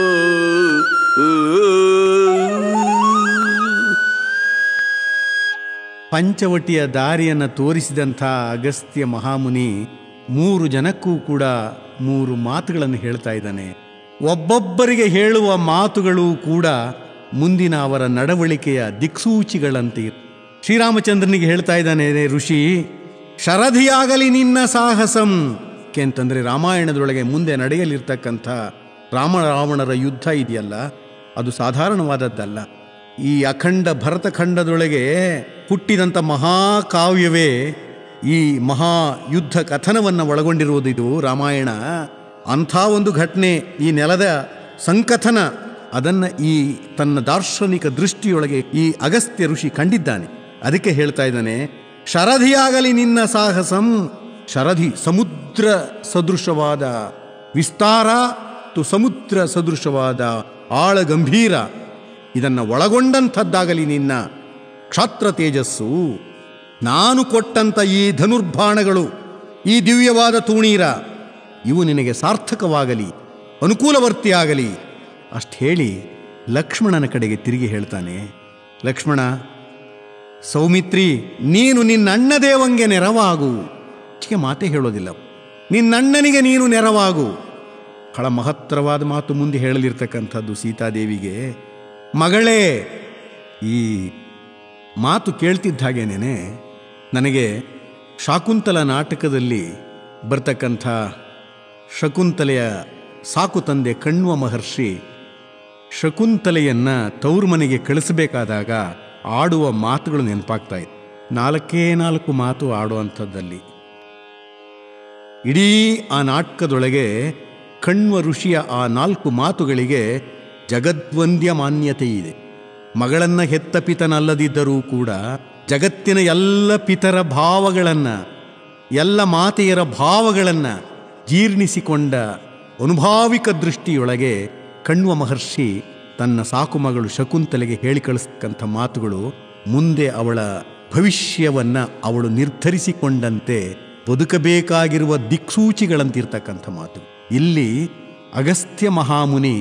ಪಂಚವಟಿಯ ದಾರಿಯನ್ನು ತೋರಿಸಿದಂಥ ಅಗಸ್ತ್ಯ ಮಹಾಮುನಿ ಮೂರು ಜನಕ್ಕೂ ಕೂಡ ಮೂರು ಮಾತುಗಳನ್ನು ಹೇಳ್ತಾ ಇದ್ದಾನೆ ಒಬ್ಬೊಬ್ಬರಿಗೆ ಹೇಳುವ ಮಾತುಗಳು ಕೂಡ ಮುಂದಿನ ಅವರ ನಡವಳಿಕೆಯ ದಿಕ್ಸೂಚಿಗಳಂತೆ ಶ್ರೀರಾಮಚಂದ್ರನಿಗೆ ಹೇಳ್ತಾ ಇದ್ದಾನೆ "ರೇ ಋಷಿ ಶರಧಿಯಾಗಲಿ ನಿನ್ನ ಸಾಹಸಂ ಅಂತಂದ್ರೆ ರಾಮಾಯಣದೊಳಗೆ ಮುಂದೆ ನಡೆಯಲಿರ್ತಕ್ಕಂಥ ರಾಮ ರಾವಣರ ಯುದ್ಧ ಇದೆಯಲ್ಲ ಅದು ಸಾಧಾರಣವಾದದ್ದಲ್ಲ ಈ ಅಖಂಡ ಭರತಖಂಡದೊಳಗೆ ಹುಟ್ಟಿದಂಥ ಮಹಾಕಾವ್ಯವೇ ಈ ಮಹಾ ಯುದ್ಧ ಕಥನವನ್ನು ಒಳಗೊಂಡಿರುವುದು ಇದು ರಾಮಾಯಣ ಅಂಥ ಒಂದು ಘಟನೆ ಈ ನೆಲದ ಸಂಕಥನ ಅದನ್ನು ಈ ತನ್ನ ದಾರ್ಶನಿಕ ದೃಷ್ಟಿಯೊಳಗೆ ಈ ಅಗಸ್ತ್ಯ ಋಷಿ ಕಂಡಿದ್ದಾನೆ ಅದಕ್ಕೆ ಹೇಳ್ತಾ ಇದ್ದಾನೆ ಶರಧಿಯಾಗಲಿ ನಿನ್ನ ಸಾಹಸಂ ಶರಧಿ ಸಮುದ್ರ ಸದೃಶವಾದ ವಿಸ್ತಾರ ತು ಸಮುದ್ರ ಸದೃಶವಾದ ಆಳ ಗಂಭೀರ ಇದನ್ನು ಒಳಗೊಂಡಂಥದ್ದಾಗಲಿ ನಿನ್ನ ಕ್ಷಾತ್ರ ತೇಜಸ್ಸು ನಾನು ಕೊಟ್ಟಂಥ ಈ ಧನುರ್ಬಾಣಗಳು ಈ ದಿವ್ಯವಾದ ತೂಣೀರ ಇವು ನಿನಗೆ ಸಾರ್ಥಕವಾಗಲಿ ಅನುಕೂಲವರ್ತಿಯಾಗಲಿ ಅಷ್ಟು ಹೇಳಿ ಲಕ್ಷ್ಮಣನ ಕಡೆಗೆ ತಿರುಗಿ ಹೇಳ್ತಾನೆ ಲಕ್ಷ್ಮಣ ಸೌಮಿತ್ರಿ ನೀನು ನಿನ್ನಣ್ಣ ದೇವಂಗೆ ನೆರವಾಗು ಚಿಕ್ಕ ಮಾತೇ ಹೇಳೋದಿಲ್ಲ ನಿನ್ನಣ್ಣನಿಗೆ ನೀನು ನೆರವಾಗು ಬಹಳ ಮಹತ್ತರವಾದ ಮಾತು ಮುಂದೆ ಹೇಳಲಿರ್ತಕ್ಕಂಥದ್ದು ಸೀತಾದೇವಿಗೆ ಮಗಳೇ ಈ ಮಾತು ಕೇಳ್ತಿದ್ದ ಹಾಗೇನೆ ನನಗೆ ಶಾಕುಂತಲ ನಾಟಕದಲ್ಲಿ ಬರ್ತಕ್ಕಂಥ ಶಕುಂತಲೆಯ ಸಾಕು ತಂದೆ ಕಣ್ವ ಮಹರ್ಷಿ ಶಕುಂತಲೆಯನ್ನ ತವ್ರ ಮನೆಗೆ ಕಳಿಸಬೇಕಾದಾಗ ಆಡುವ ಮಾತುಗಳು ನೆನಪಾಗ್ತಾ ಇತ್ತು ನಾಲ್ಕೇ ನಾಲ್ಕು ಮಾತು ಆಡುವಂಥದ್ದಲ್ಲಿ ಇಡೀ ಆ ನಾಟಕದೊಳಗೆ ಕಣ್ವ ಋಷಿಯ ಆ ನಾಲ್ಕು ಮಾತುಗಳಿಗೆ ಜಗದ್ವಂದ್ಯ ಮಾನ್ಯತೆ ಇದೆ ಮಗಳನ್ನ ಹೆತ್ತ ಪಿತನಲ್ಲದಿದ್ದರೂ ಕೂಡ ಜಗತ್ತಿನ ಎಲ್ಲ ಪಿತರ ಭಾವಗಳನ್ನು ಎಲ್ಲ ಮಾತೆಯರ ಭಾವಗಳನ್ನು ಜೀರ್ಣಿಸಿಕೊಂಡ ಅನುಭಾವಿಕ ದೃಷ್ಟಿಯೊಳಗೆ ಕಣ್ವ ಮಹರ್ಷಿ ತನ್ನ ಸಾಕು ಮಗಳು ಶಕುಂತಲೆಗೆ ಹೇಳಿ ಕಳಿಸ್ತಕ್ಕಂಥ ಮಾತುಗಳು ಮುಂದೆ ಅವಳ ಭವಿಷ್ಯವನ್ನ ಅವಳು ನಿರ್ಧರಿಸಿಕೊಂಡಂತೆ ಬದುಕಬೇಕಾಗಿರುವ ದಿಕ್ಸೂಚಿಗಳಂತಿರ್ತಕ್ಕಂಥ ಮಾತು ಇಲ್ಲಿ ಅಗಸ್ತ್ಯ ಮಹಾಮುನಿ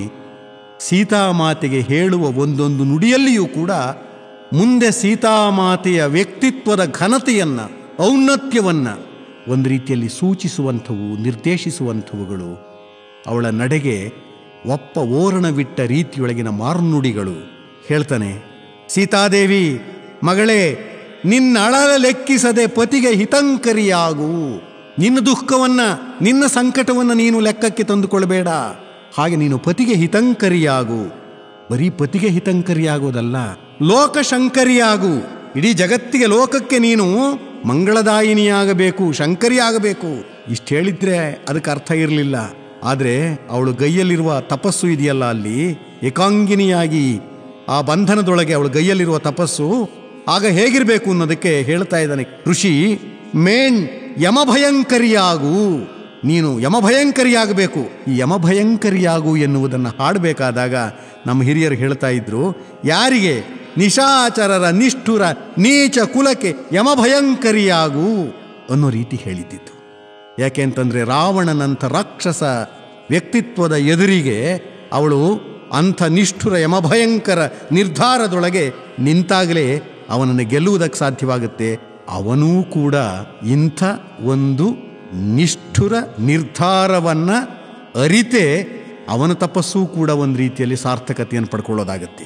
ಸೀತಾಮಾತೆಗೆ ಹೇಳುವ ಒಂದೊಂದು ನುಡಿಯಲ್ಲಿಯೂ ಕೂಡ ಮುಂದೆ ಸೀತಾಮಾತೆಯ ವ್ಯಕ್ತಿತ್ವದ ಘನತೆಯನ್ನ ಔನ್ನತ್ಯವನ್ನ ಒಂದು ರೀತಿಯಲ್ಲಿ ಸೂಚಿಸುವಂಥವು ನಿರ್ದೇಶಿಸುವಂಥವುಗಳು ಅವಳ ನಡೆಗೆ ಒಪ್ಪ ಓರಣವಿಟ್ಟ ರೀತಿಯೊಳಗಿನ ಮಾರ್ನುಡಿಗಳು ಹೇಳ್ತಾನೆ ಸೀತಾದೇವಿ ಮಗಳೇ ನಿನ್ನ ಅಳಲ ಲೆಕ್ಕಿಸದೆ ಪತಿಗೆ ಹಿತಂಕರಿಯಾಗು ನಿನ್ನ ದುಃಖವನ್ನ ನಿನ್ನ ಸಂಕಟವನ್ನು ನೀನು ಲೆಕ್ಕಕ್ಕೆ ತಂದುಕೊಳ್ಬೇಡ ಹಾಗೆ ನೀನು ಪತಿಗೆ ಹಿತಂಕರಿಯಾಗು ಬರೀ ಪತಿಗೆ ಹಿತಂಕರಿಯಾಗೋದಲ್ಲ ಲೋಕಶಂಕರಿಯಾಗು ಇಡೀ ಜಗತ್ತಿಗೆ ಲೋಕಕ್ಕೆ ನೀನು ಮಂಗಳದಾಯಿನಿಯಾಗಬೇಕು ಶಂಕರಿಯಾಗಬೇಕು ಇಷ್ಟು ಹೇಳಿದ್ರೆ ಅದಕ್ಕೆ ಅರ್ಥ ಇರಲಿಲ್ಲ ಆದರೆ ಅವಳು ಗೈಯಲ್ಲಿರುವ ತಪಸ್ಸು ಇದೆಯಲ್ಲ ಅಲ್ಲಿ ಏಕಾಂಗಿನಿಯಾಗಿ ಆ ಬಂಧನದೊಳಗೆ ಅವಳು ಗೈಯಲ್ಲಿರುವ ತಪಸ್ಸು ಆಗ ಹೇಗಿರಬೇಕು ಅನ್ನೋದಕ್ಕೆ ಹೇಳ್ತಾ ಇದ್ದಾನೆ ಋಷಿ ಮೇಣ್ ಯಮಭಯಂಕರಿಯಾಗು ನೀನು ಯಮಭಯಂಕರಿಯಾಗಬೇಕು ಈ ಯಮಭಯಂಕರಿಯಾಗು ಎನ್ನುವುದನ್ನು ಹಾಡಬೇಕಾದಾಗ ನಮ್ಮ ಹಿರಿಯರು ಹೇಳ್ತಾ ಇದ್ರು ಯಾರಿಗೆ ನಿಶಾಚರರ ನಿಷ್ಠುರ ನೀಚ ಕುಲಕ್ಕೆ ಯಮಭಯಂಕರಿಯಾಗು ಅನ್ನೋ ರೀತಿ ಹೇಳಿದ್ದಿತ್ತು ಯಾಕೆ ಅಂತಂದರೆ ರಾವಣನಂಥ ರಾಕ್ಷಸ ವ್ಯಕ್ತಿತ್ವದ ಎದುರಿಗೆ ಅವಳು ಅಂಥ ನಿಷ್ಠುರ ಯಮಭಯಂಕರ ನಿರ್ಧಾರದೊಳಗೆ ನಿಂತಾಗಲೇ ಅವನನ್ನು ಗೆಲ್ಲುವುದಕ್ಕೆ ಸಾಧ್ಯವಾಗುತ್ತೆ ಅವನೂ ಕೂಡ ಇಂಥ ಒಂದು ನಿಷ್ಠುರ ನಿರ್ಧಾರವನ್ನು ಅರಿತೆ ಅವನ ತಪಸ್ಸು ಕೂಡ ಒಂದು ರೀತಿಯಲ್ಲಿ ಸಾರ್ಥಕತೆಯನ್ನು ಪಡ್ಕೊಳ್ಳೋದಾಗತ್ತೆ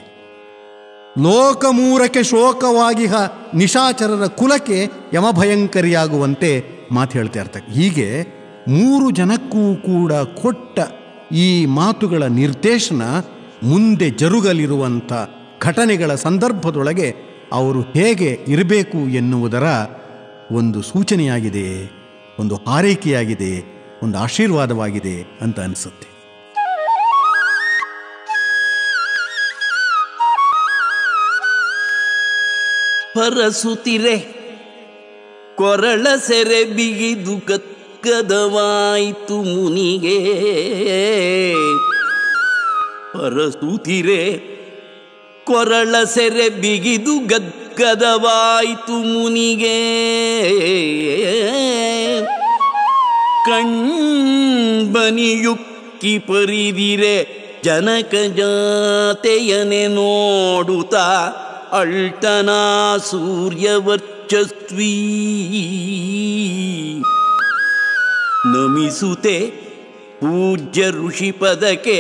ಲೋಕಮೂರಕ್ಕೆ ಶೋಕವಾಗಿ ಹ ನಿಶಾಚರರ ಕುಲಕ್ಕೆ ಯಮಭಯಂಕರಿಯಾಗುವಂತೆ ಮಾತು ಹೇಳ್ತಾ ಇರ್ತಾರೆ ಹೀಗೆ ಮೂರು ಜನಕ್ಕೂ ಕೂಡ ಕೊಟ್ಟ ಈ ಮಾತುಗಳ ನಿರ್ದೇಶನ ಮುಂದೆ ಜರುಗಲಿರುವಂಥ ಘಟನೆಗಳ ಸಂದರ್ಭದೊಳಗೆ ಅವರು ಹೇಗೆ ಇರಬೇಕು ಎನ್ನುವುದರ ಒಂದು ಸೂಚನೆಯಾಗಿದೆ ಒಂದು ಹಾರೈಕೆಯಾಗಿದೆ ಒಂದು ಆಶೀರ್ವಾದವಾಗಿದೆ ಅಂತ ಅನಿಸುತ್ತೆ
ಪರಸುತಿರೆ ಕೊರಳ ಸೆರೆ ಬಿಗಿದು ಕಕ್ಕದವಾಯಿತು ಮುನಿಗೆ ಪರಸುತಿರೆ ಕೊರಳ ಸೆರೆ ಬಿಗಿದು ಗದ್ಗದವಾಯಿತು ಮುನಿಗೆ ಕಣ್ಬನಿಯುಕ್ಕಿ ಪರಿದಿರೆ ಜನಕ ಜಾತೆಯನೆ ನೋಡುತ್ತ ಅಳ್ತನಾ ಸೂರ್ಯವರ್ಚಸ್ವೀ ನಮಿಸುತ್ತೆ ಪೂಜ್ಯ ಋಷಿ ಪದಕ್ಕೆ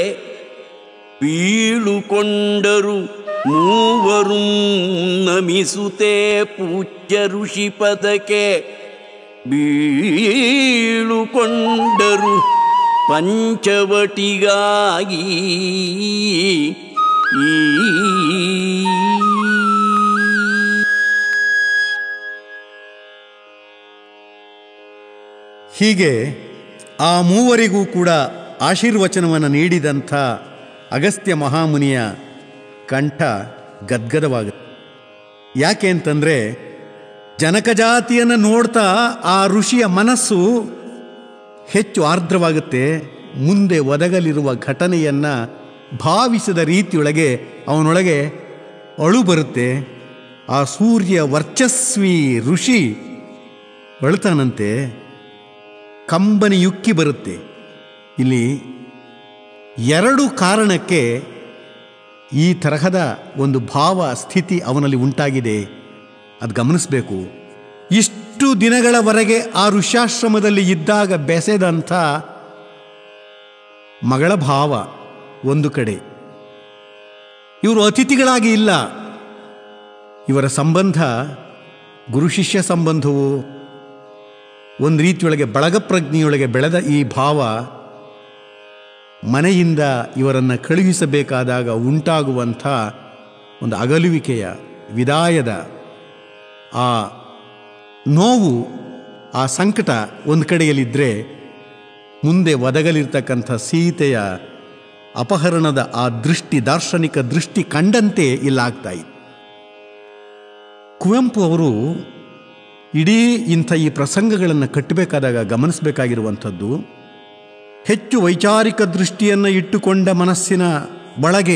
ಬೀಳುಕೊಂಡರು ಮೂವರು ನಮಿಸುತ್ತೆ ಪೂಜ್ಯ ಋಷಿ ಪದಕ್ಕೆ ಬೀಳುಕೊಂಡರು ಪಂಚವಟಿಗಾಗಿ ಈ
ಹೀಗೆ ಆ ಮೂವರಿಗೂ ಕೂಡ ಆಶೀರ್ವಚನವನ್ನು ನೀಡಿದಂಥ ಅಗಸ್ತ್ಯ ಮಹಾಮುನಿಯ ಕಂಠ ಗದ್ಗದವಾಗುತ್ತೆ ಯಾಕೆ ಅಂತಂದರೆ ಜನಕ ಜಾತಿಯನ್ನು ನೋಡ್ತಾ ಆ ಋಷಿಯ ಮನಸ್ಸು ಹೆಚ್ಚು ಆರ್ದ್ರವಾಗುತ್ತೆ ಮುಂದೆ ಒದಗಲಿರುವ ಘಟನೆಯನ್ನು ಭಾವಿಸಿದ ರೀತಿಯೊಳಗೆ ಅವನೊಳಗೆ ಅಳು ಬರುತ್ತೆ ಆ ಸೂರ್ಯ ವರ್ಚಸ್ವಿ ಋಷಿ ಅಳ್ತಾನಂತೆ ಕಂಬನಿಯುಕ್ಕಿ ಬರುತ್ತೆ ಇಲ್ಲಿ ಎರಡು ಕಾರಣಕ್ಕೆ ಈ ತರಹದ ಒಂದು ಭಾವ ಸ್ಥಿತಿ ಅವನಲ್ಲಿ ಉಂಟಾಗಿದೆ ಅದು ಗಮನಿಸಬೇಕು ಇಷ್ಟು ದಿನಗಳವರೆಗೆ ಆ ಋಷ್ಯಾಶ್ರಮದಲ್ಲಿ ಇದ್ದಾಗ ಬೆಸೆದಂಥ ಮಗಳ ಭಾವ ಒಂದು ಕಡೆ ಇವರು ಅತಿಥಿಗಳಾಗಿ ಇಲ್ಲ ಇವರ ಸಂಬಂಧ ಗುರು ಶಿಷ್ಯ ಸಂಬಂಧವು ಒಂದು ರೀತಿಯೊಳಗೆ ಬಳಗ ಪ್ರಜ್ಞೆಯೊಳಗೆ ಬೆಳೆದ ಈ ಭಾವ ಮನೆಯಿಂದ ಇವರನ್ನು ಕಳುಹಿಸಬೇಕಾದಾಗ ಉಂಟಾಗುವಂಥ ಒಂದು ಅಗಲುವಿಕೆಯ ವಿದಾಯದ ಆ ನೋವು ಆ ಸಂಕಟ ಒಂದು ಕಡೆಯಲ್ಲಿದ್ದರೆ ಮುಂದೆ ಒದಗಲಿರ್ತಕ್ಕಂಥ ಸೀತೆಯ ಅಪಹರಣದ ಆ ದೃಷ್ಟಿ ದಾರ್ಶನಿಕ ದೃಷ್ಟಿ ಕಂಡಂತೆ ಇಲ್ಲಾಗ್ತಾ ಇತ್ತು ಕುವೆಂಪು ಅವರು ಇಡೀ ಇಂಥ ಈ ಪ್ರಸಂಗಗಳನ್ನು ಕಟ್ಟಬೇಕಾದಾಗ ಗಮನಿಸಬೇಕಾಗಿರುವಂಥದ್ದು ಹೆಚ್ಚು ವೈಚಾರಿಕ ದೃಷ್ಟಿಯನ್ನು ಇಟ್ಟುಕೊಂಡ ಮನಸ್ಸಿನ ಒಳಗೆ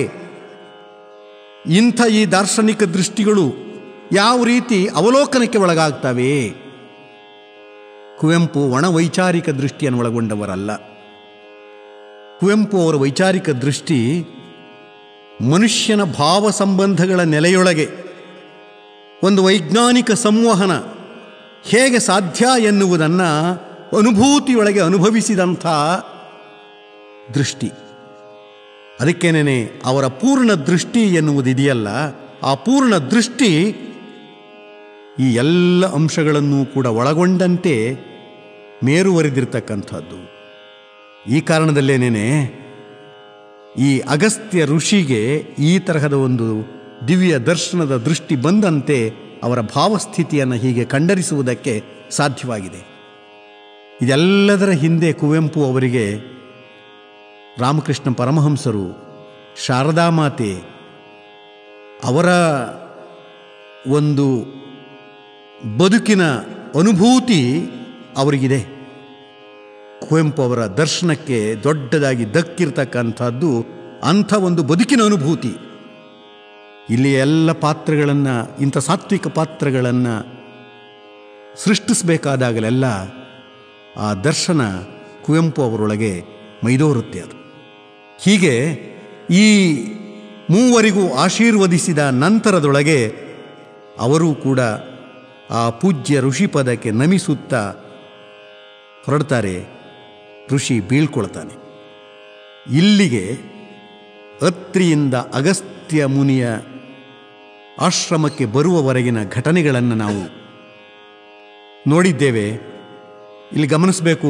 ಇಂಥ ಈ ದಾರ್ಶನಿಕ ದೃಷ್ಟಿಗಳು ಯಾವ ರೀತಿ ಅವಲೋಕನಕ್ಕೆ ಒಳಗಾಗ್ತವೆ ಕುವೆಂಪು ಒಣ ವೈಚಾರಿಕ ದೃಷ್ಟಿಯನ್ನು ಒಳಗೊಂಡವರಲ್ಲ ಕುವೆಂಪು ಅವರ ವೈಚಾರಿಕ ದೃಷ್ಟಿ ಮನುಷ್ಯನ ಭಾವ ಸಂಬಂಧಗಳ ನೆಲೆಯೊಳಗೆ ಒಂದು ವೈಜ್ಞಾನಿಕ ಸಂವಹನ ಹೇಗೆ ಸಾಧ್ಯ ಎನ್ನುವುದನ್ನು ಅನುಭೂತಿಯೊಳಗೆ ಅನುಭವಿಸಿದಂಥ ದೃಷ್ಟಿ ಅದಕ್ಕೇನೆ ಅವರ ಪೂರ್ಣ ದೃಷ್ಟಿ ಎನ್ನುವುದಿದೆಯಲ್ಲ ಆ ಪೂರ್ಣ ದೃಷ್ಟಿ ಈ ಎಲ್ಲ ಅಂಶಗಳನ್ನು ಕೂಡ ಒಳಗೊಂಡಂತೆ ಮೇರುವರೆದಿರ್ತಕ್ಕಂಥದ್ದು ಈ ಕಾರಣದಲ್ಲೇನೇನೆ ಈ ಅಗಸ್ತ್ಯ ಋಷಿಗೆ ಈ ತರಹದ ಒಂದು ದಿವ್ಯ ದರ್ಶನದ ದೃಷ್ಟಿ ಬಂದಂತೆ ಅವರ ಭಾವಸ್ಥಿತಿಯನ್ನು ಹೀಗೆ ಕಂಡರಿಸುವುದಕ್ಕೆ ಸಾಧ್ಯವಾಗಿದೆ ಇದೆಲ್ಲದರ ಹಿಂದೆ ಕುವೆಂಪು ಅವರಿಗೆ ರಾಮಕೃಷ್ಣ ಪರಮಹಂಸರು ಶಾರದಾ ಮಾತೆ ಅವರ ಒಂದು ಬದುಕಿನ ಅನುಭೂತಿ ಅವರಿಗಿದೆ ಕುವೆಂಪು ಅವರ ದರ್ಶನಕ್ಕೆ ದೊಡ್ಡದಾಗಿ ದಕ್ಕಿರ್ತಕ್ಕಂಥದ್ದು ಅಂಥ ಒಂದು ಬದುಕಿನ ಅನುಭೂತಿ ಇಲ್ಲಿ ಎಲ್ಲ ಪಾತ್ರಗಳನ್ನು ಇಂಥ ಸಾತ್ವಿಕ ಪಾತ್ರಗಳನ್ನು ಸೃಷ್ಟಿಸಬೇಕಾದಾಗಲೆಲ್ಲ ಆ ದರ್ಶನ ಕುವೆಂಪು ಅವರೊಳಗೆ ಮೈದೋರುತ್ತೆ ಅದು ಹೀಗೆ ಈ ಮೂವರಿಗೂ ಆಶೀರ್ವದಿಸಿದ ನಂತರದೊಳಗೆ ಅವರೂ ಕೂಡ ಆ ಪೂಜ್ಯ ಋಷಿ ಪದಕ್ಕೆ ನಮಿಸುತ್ತಾ ಹೊರಡ್ತಾರೆ ಋಷಿ ಬೀಳ್ಕೊಳ್ತಾನೆ ಇಲ್ಲಿಗೆ ಅತ್ರಿಯಿಂದ ಅಗಸ್ತ್ಯ ಮುನಿಯ ಆಶ್ರಮಕ್ಕೆ ಬರುವವರೆಗಿನ ಘಟನೆಗಳನ್ನು ನಾವು ನೋಡಿದ್ದೇವೆ ಇಲ್ಲಿ ಗಮನಿಸಬೇಕು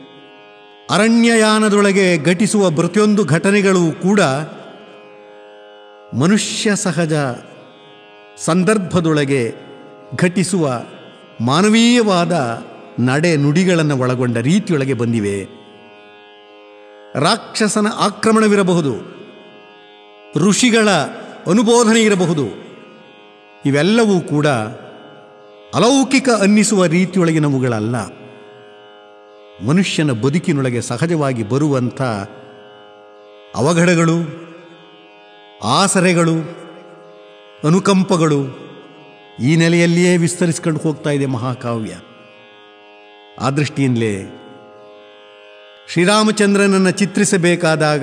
ಅರಣ್ಯಯಾನದೊಳಗೆ ಘಟಿಸುವ ಪ್ರತಿಯೊಂದು ಘಟನೆಗಳು ಕೂಡ ಮನುಷ್ಯ ಸಹಜ ಸಂದರ್ಭದೊಳಗೆ ಘಟಿಸುವ ಮಾನವೀಯವಾದ ನಡೆ ನುಡಿಗಳನ್ನು ಒಳಗೊಂಡ ರೀತಿಯೊಳಗೆ ಬಂದಿವೆ ರಾಕ್ಷಸನ ಆಕ್ರಮಣವಿರಬಹುದು ಋಷಿಗಳ ಅನುಬೋಧನೆ ಇರಬಹುದು ಇವೆಲ್ಲವೂ ಕೂಡ ಅಲೌಕಿಕ ಅನ್ನಿಸುವ ರೀತಿಯೊಳಗಿನವುಗಳಲ್ಲ ಮನುಷ್ಯನ ಬದುಕಿನೊಳಗೆ ಸಹಜವಾಗಿ ಬರುವಂಥ ಅವಘಡಗಳು ಆಸರೆಗಳು ಅನುಕಂಪಗಳು ಈ ನೆಲೆಯಲ್ಲಿಯೇ ವಿಸ್ತರಿಸ್ಕೊಂಡು ಹೋಗ್ತಾ ಇದೆ ಮಹಾಕಾವ್ಯ ಆ ದೃಷ್ಟಿಯಿಂದಲೇ ಶ್ರೀರಾಮಚಂದ್ರನನ್ನು ಚಿತ್ರಿಸಬೇಕಾದಾಗ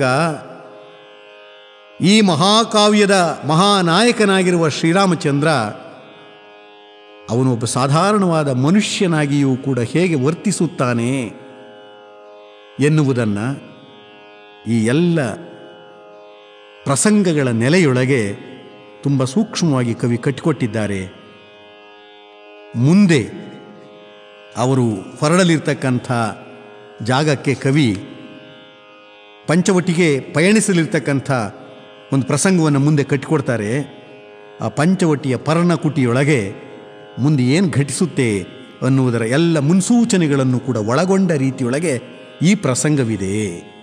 ಈ ಮಹಾಕಾವ್ಯದ ಮಹಾನಾಯಕನಾಗಿರುವ ಶ್ರೀರಾಮಚಂದ್ರ ಅವನು ಒಬ್ಬ ಸಾಧಾರಣವಾದ ಮನುಷ್ಯನಾಗಿಯೂ ಕೂಡ ಹೇಗೆ ವರ್ತಿಸುತ್ತಾನೆ ಎನ್ನುವುದನ್ನು ಈ ಎಲ್ಲ ಪ್ರಸಂಗಗಳ ನೆಲೆಯೊಳಗೆ ತುಂಬ ಸೂಕ್ಷ್ಮವಾಗಿ ಕವಿ ಕಟ್ಟಿಕೊಟ್ಟಿದ್ದಾರೆ ಮುಂದೆ ಅವರು ಹೊರಡಲಿರ್ತಕ್ಕಂಥ ಜಾಗಕ್ಕೆ ಕವಿ ಪಂಚವಟಿಗೆ ಪಯಣಿಸಲಿರ್ತಕ್ಕಂಥ ಒಂದು ಪ್ರಸಂಗವನ್ನು ಮುಂದೆ ಕಟ್ಟಿಕೊಡ್ತಾರೆ ಆ ಪಂಚವಟಿಯ ಪರ್ಣಕುಟಿಯೊಳಗೆ ಮುಂದೆ ಏನು ಘಟಿಸುತ್ತೆ ಅನ್ನುವುದರ ಎಲ್ಲ ಮುನ್ಸೂಚನೆಗಳನ್ನು ಕೂಡ ಒಳಗೊಂಡ ರೀತಿಯೊಳಗೆ ಈ ಪ್ರಸಂಗವಿದೆ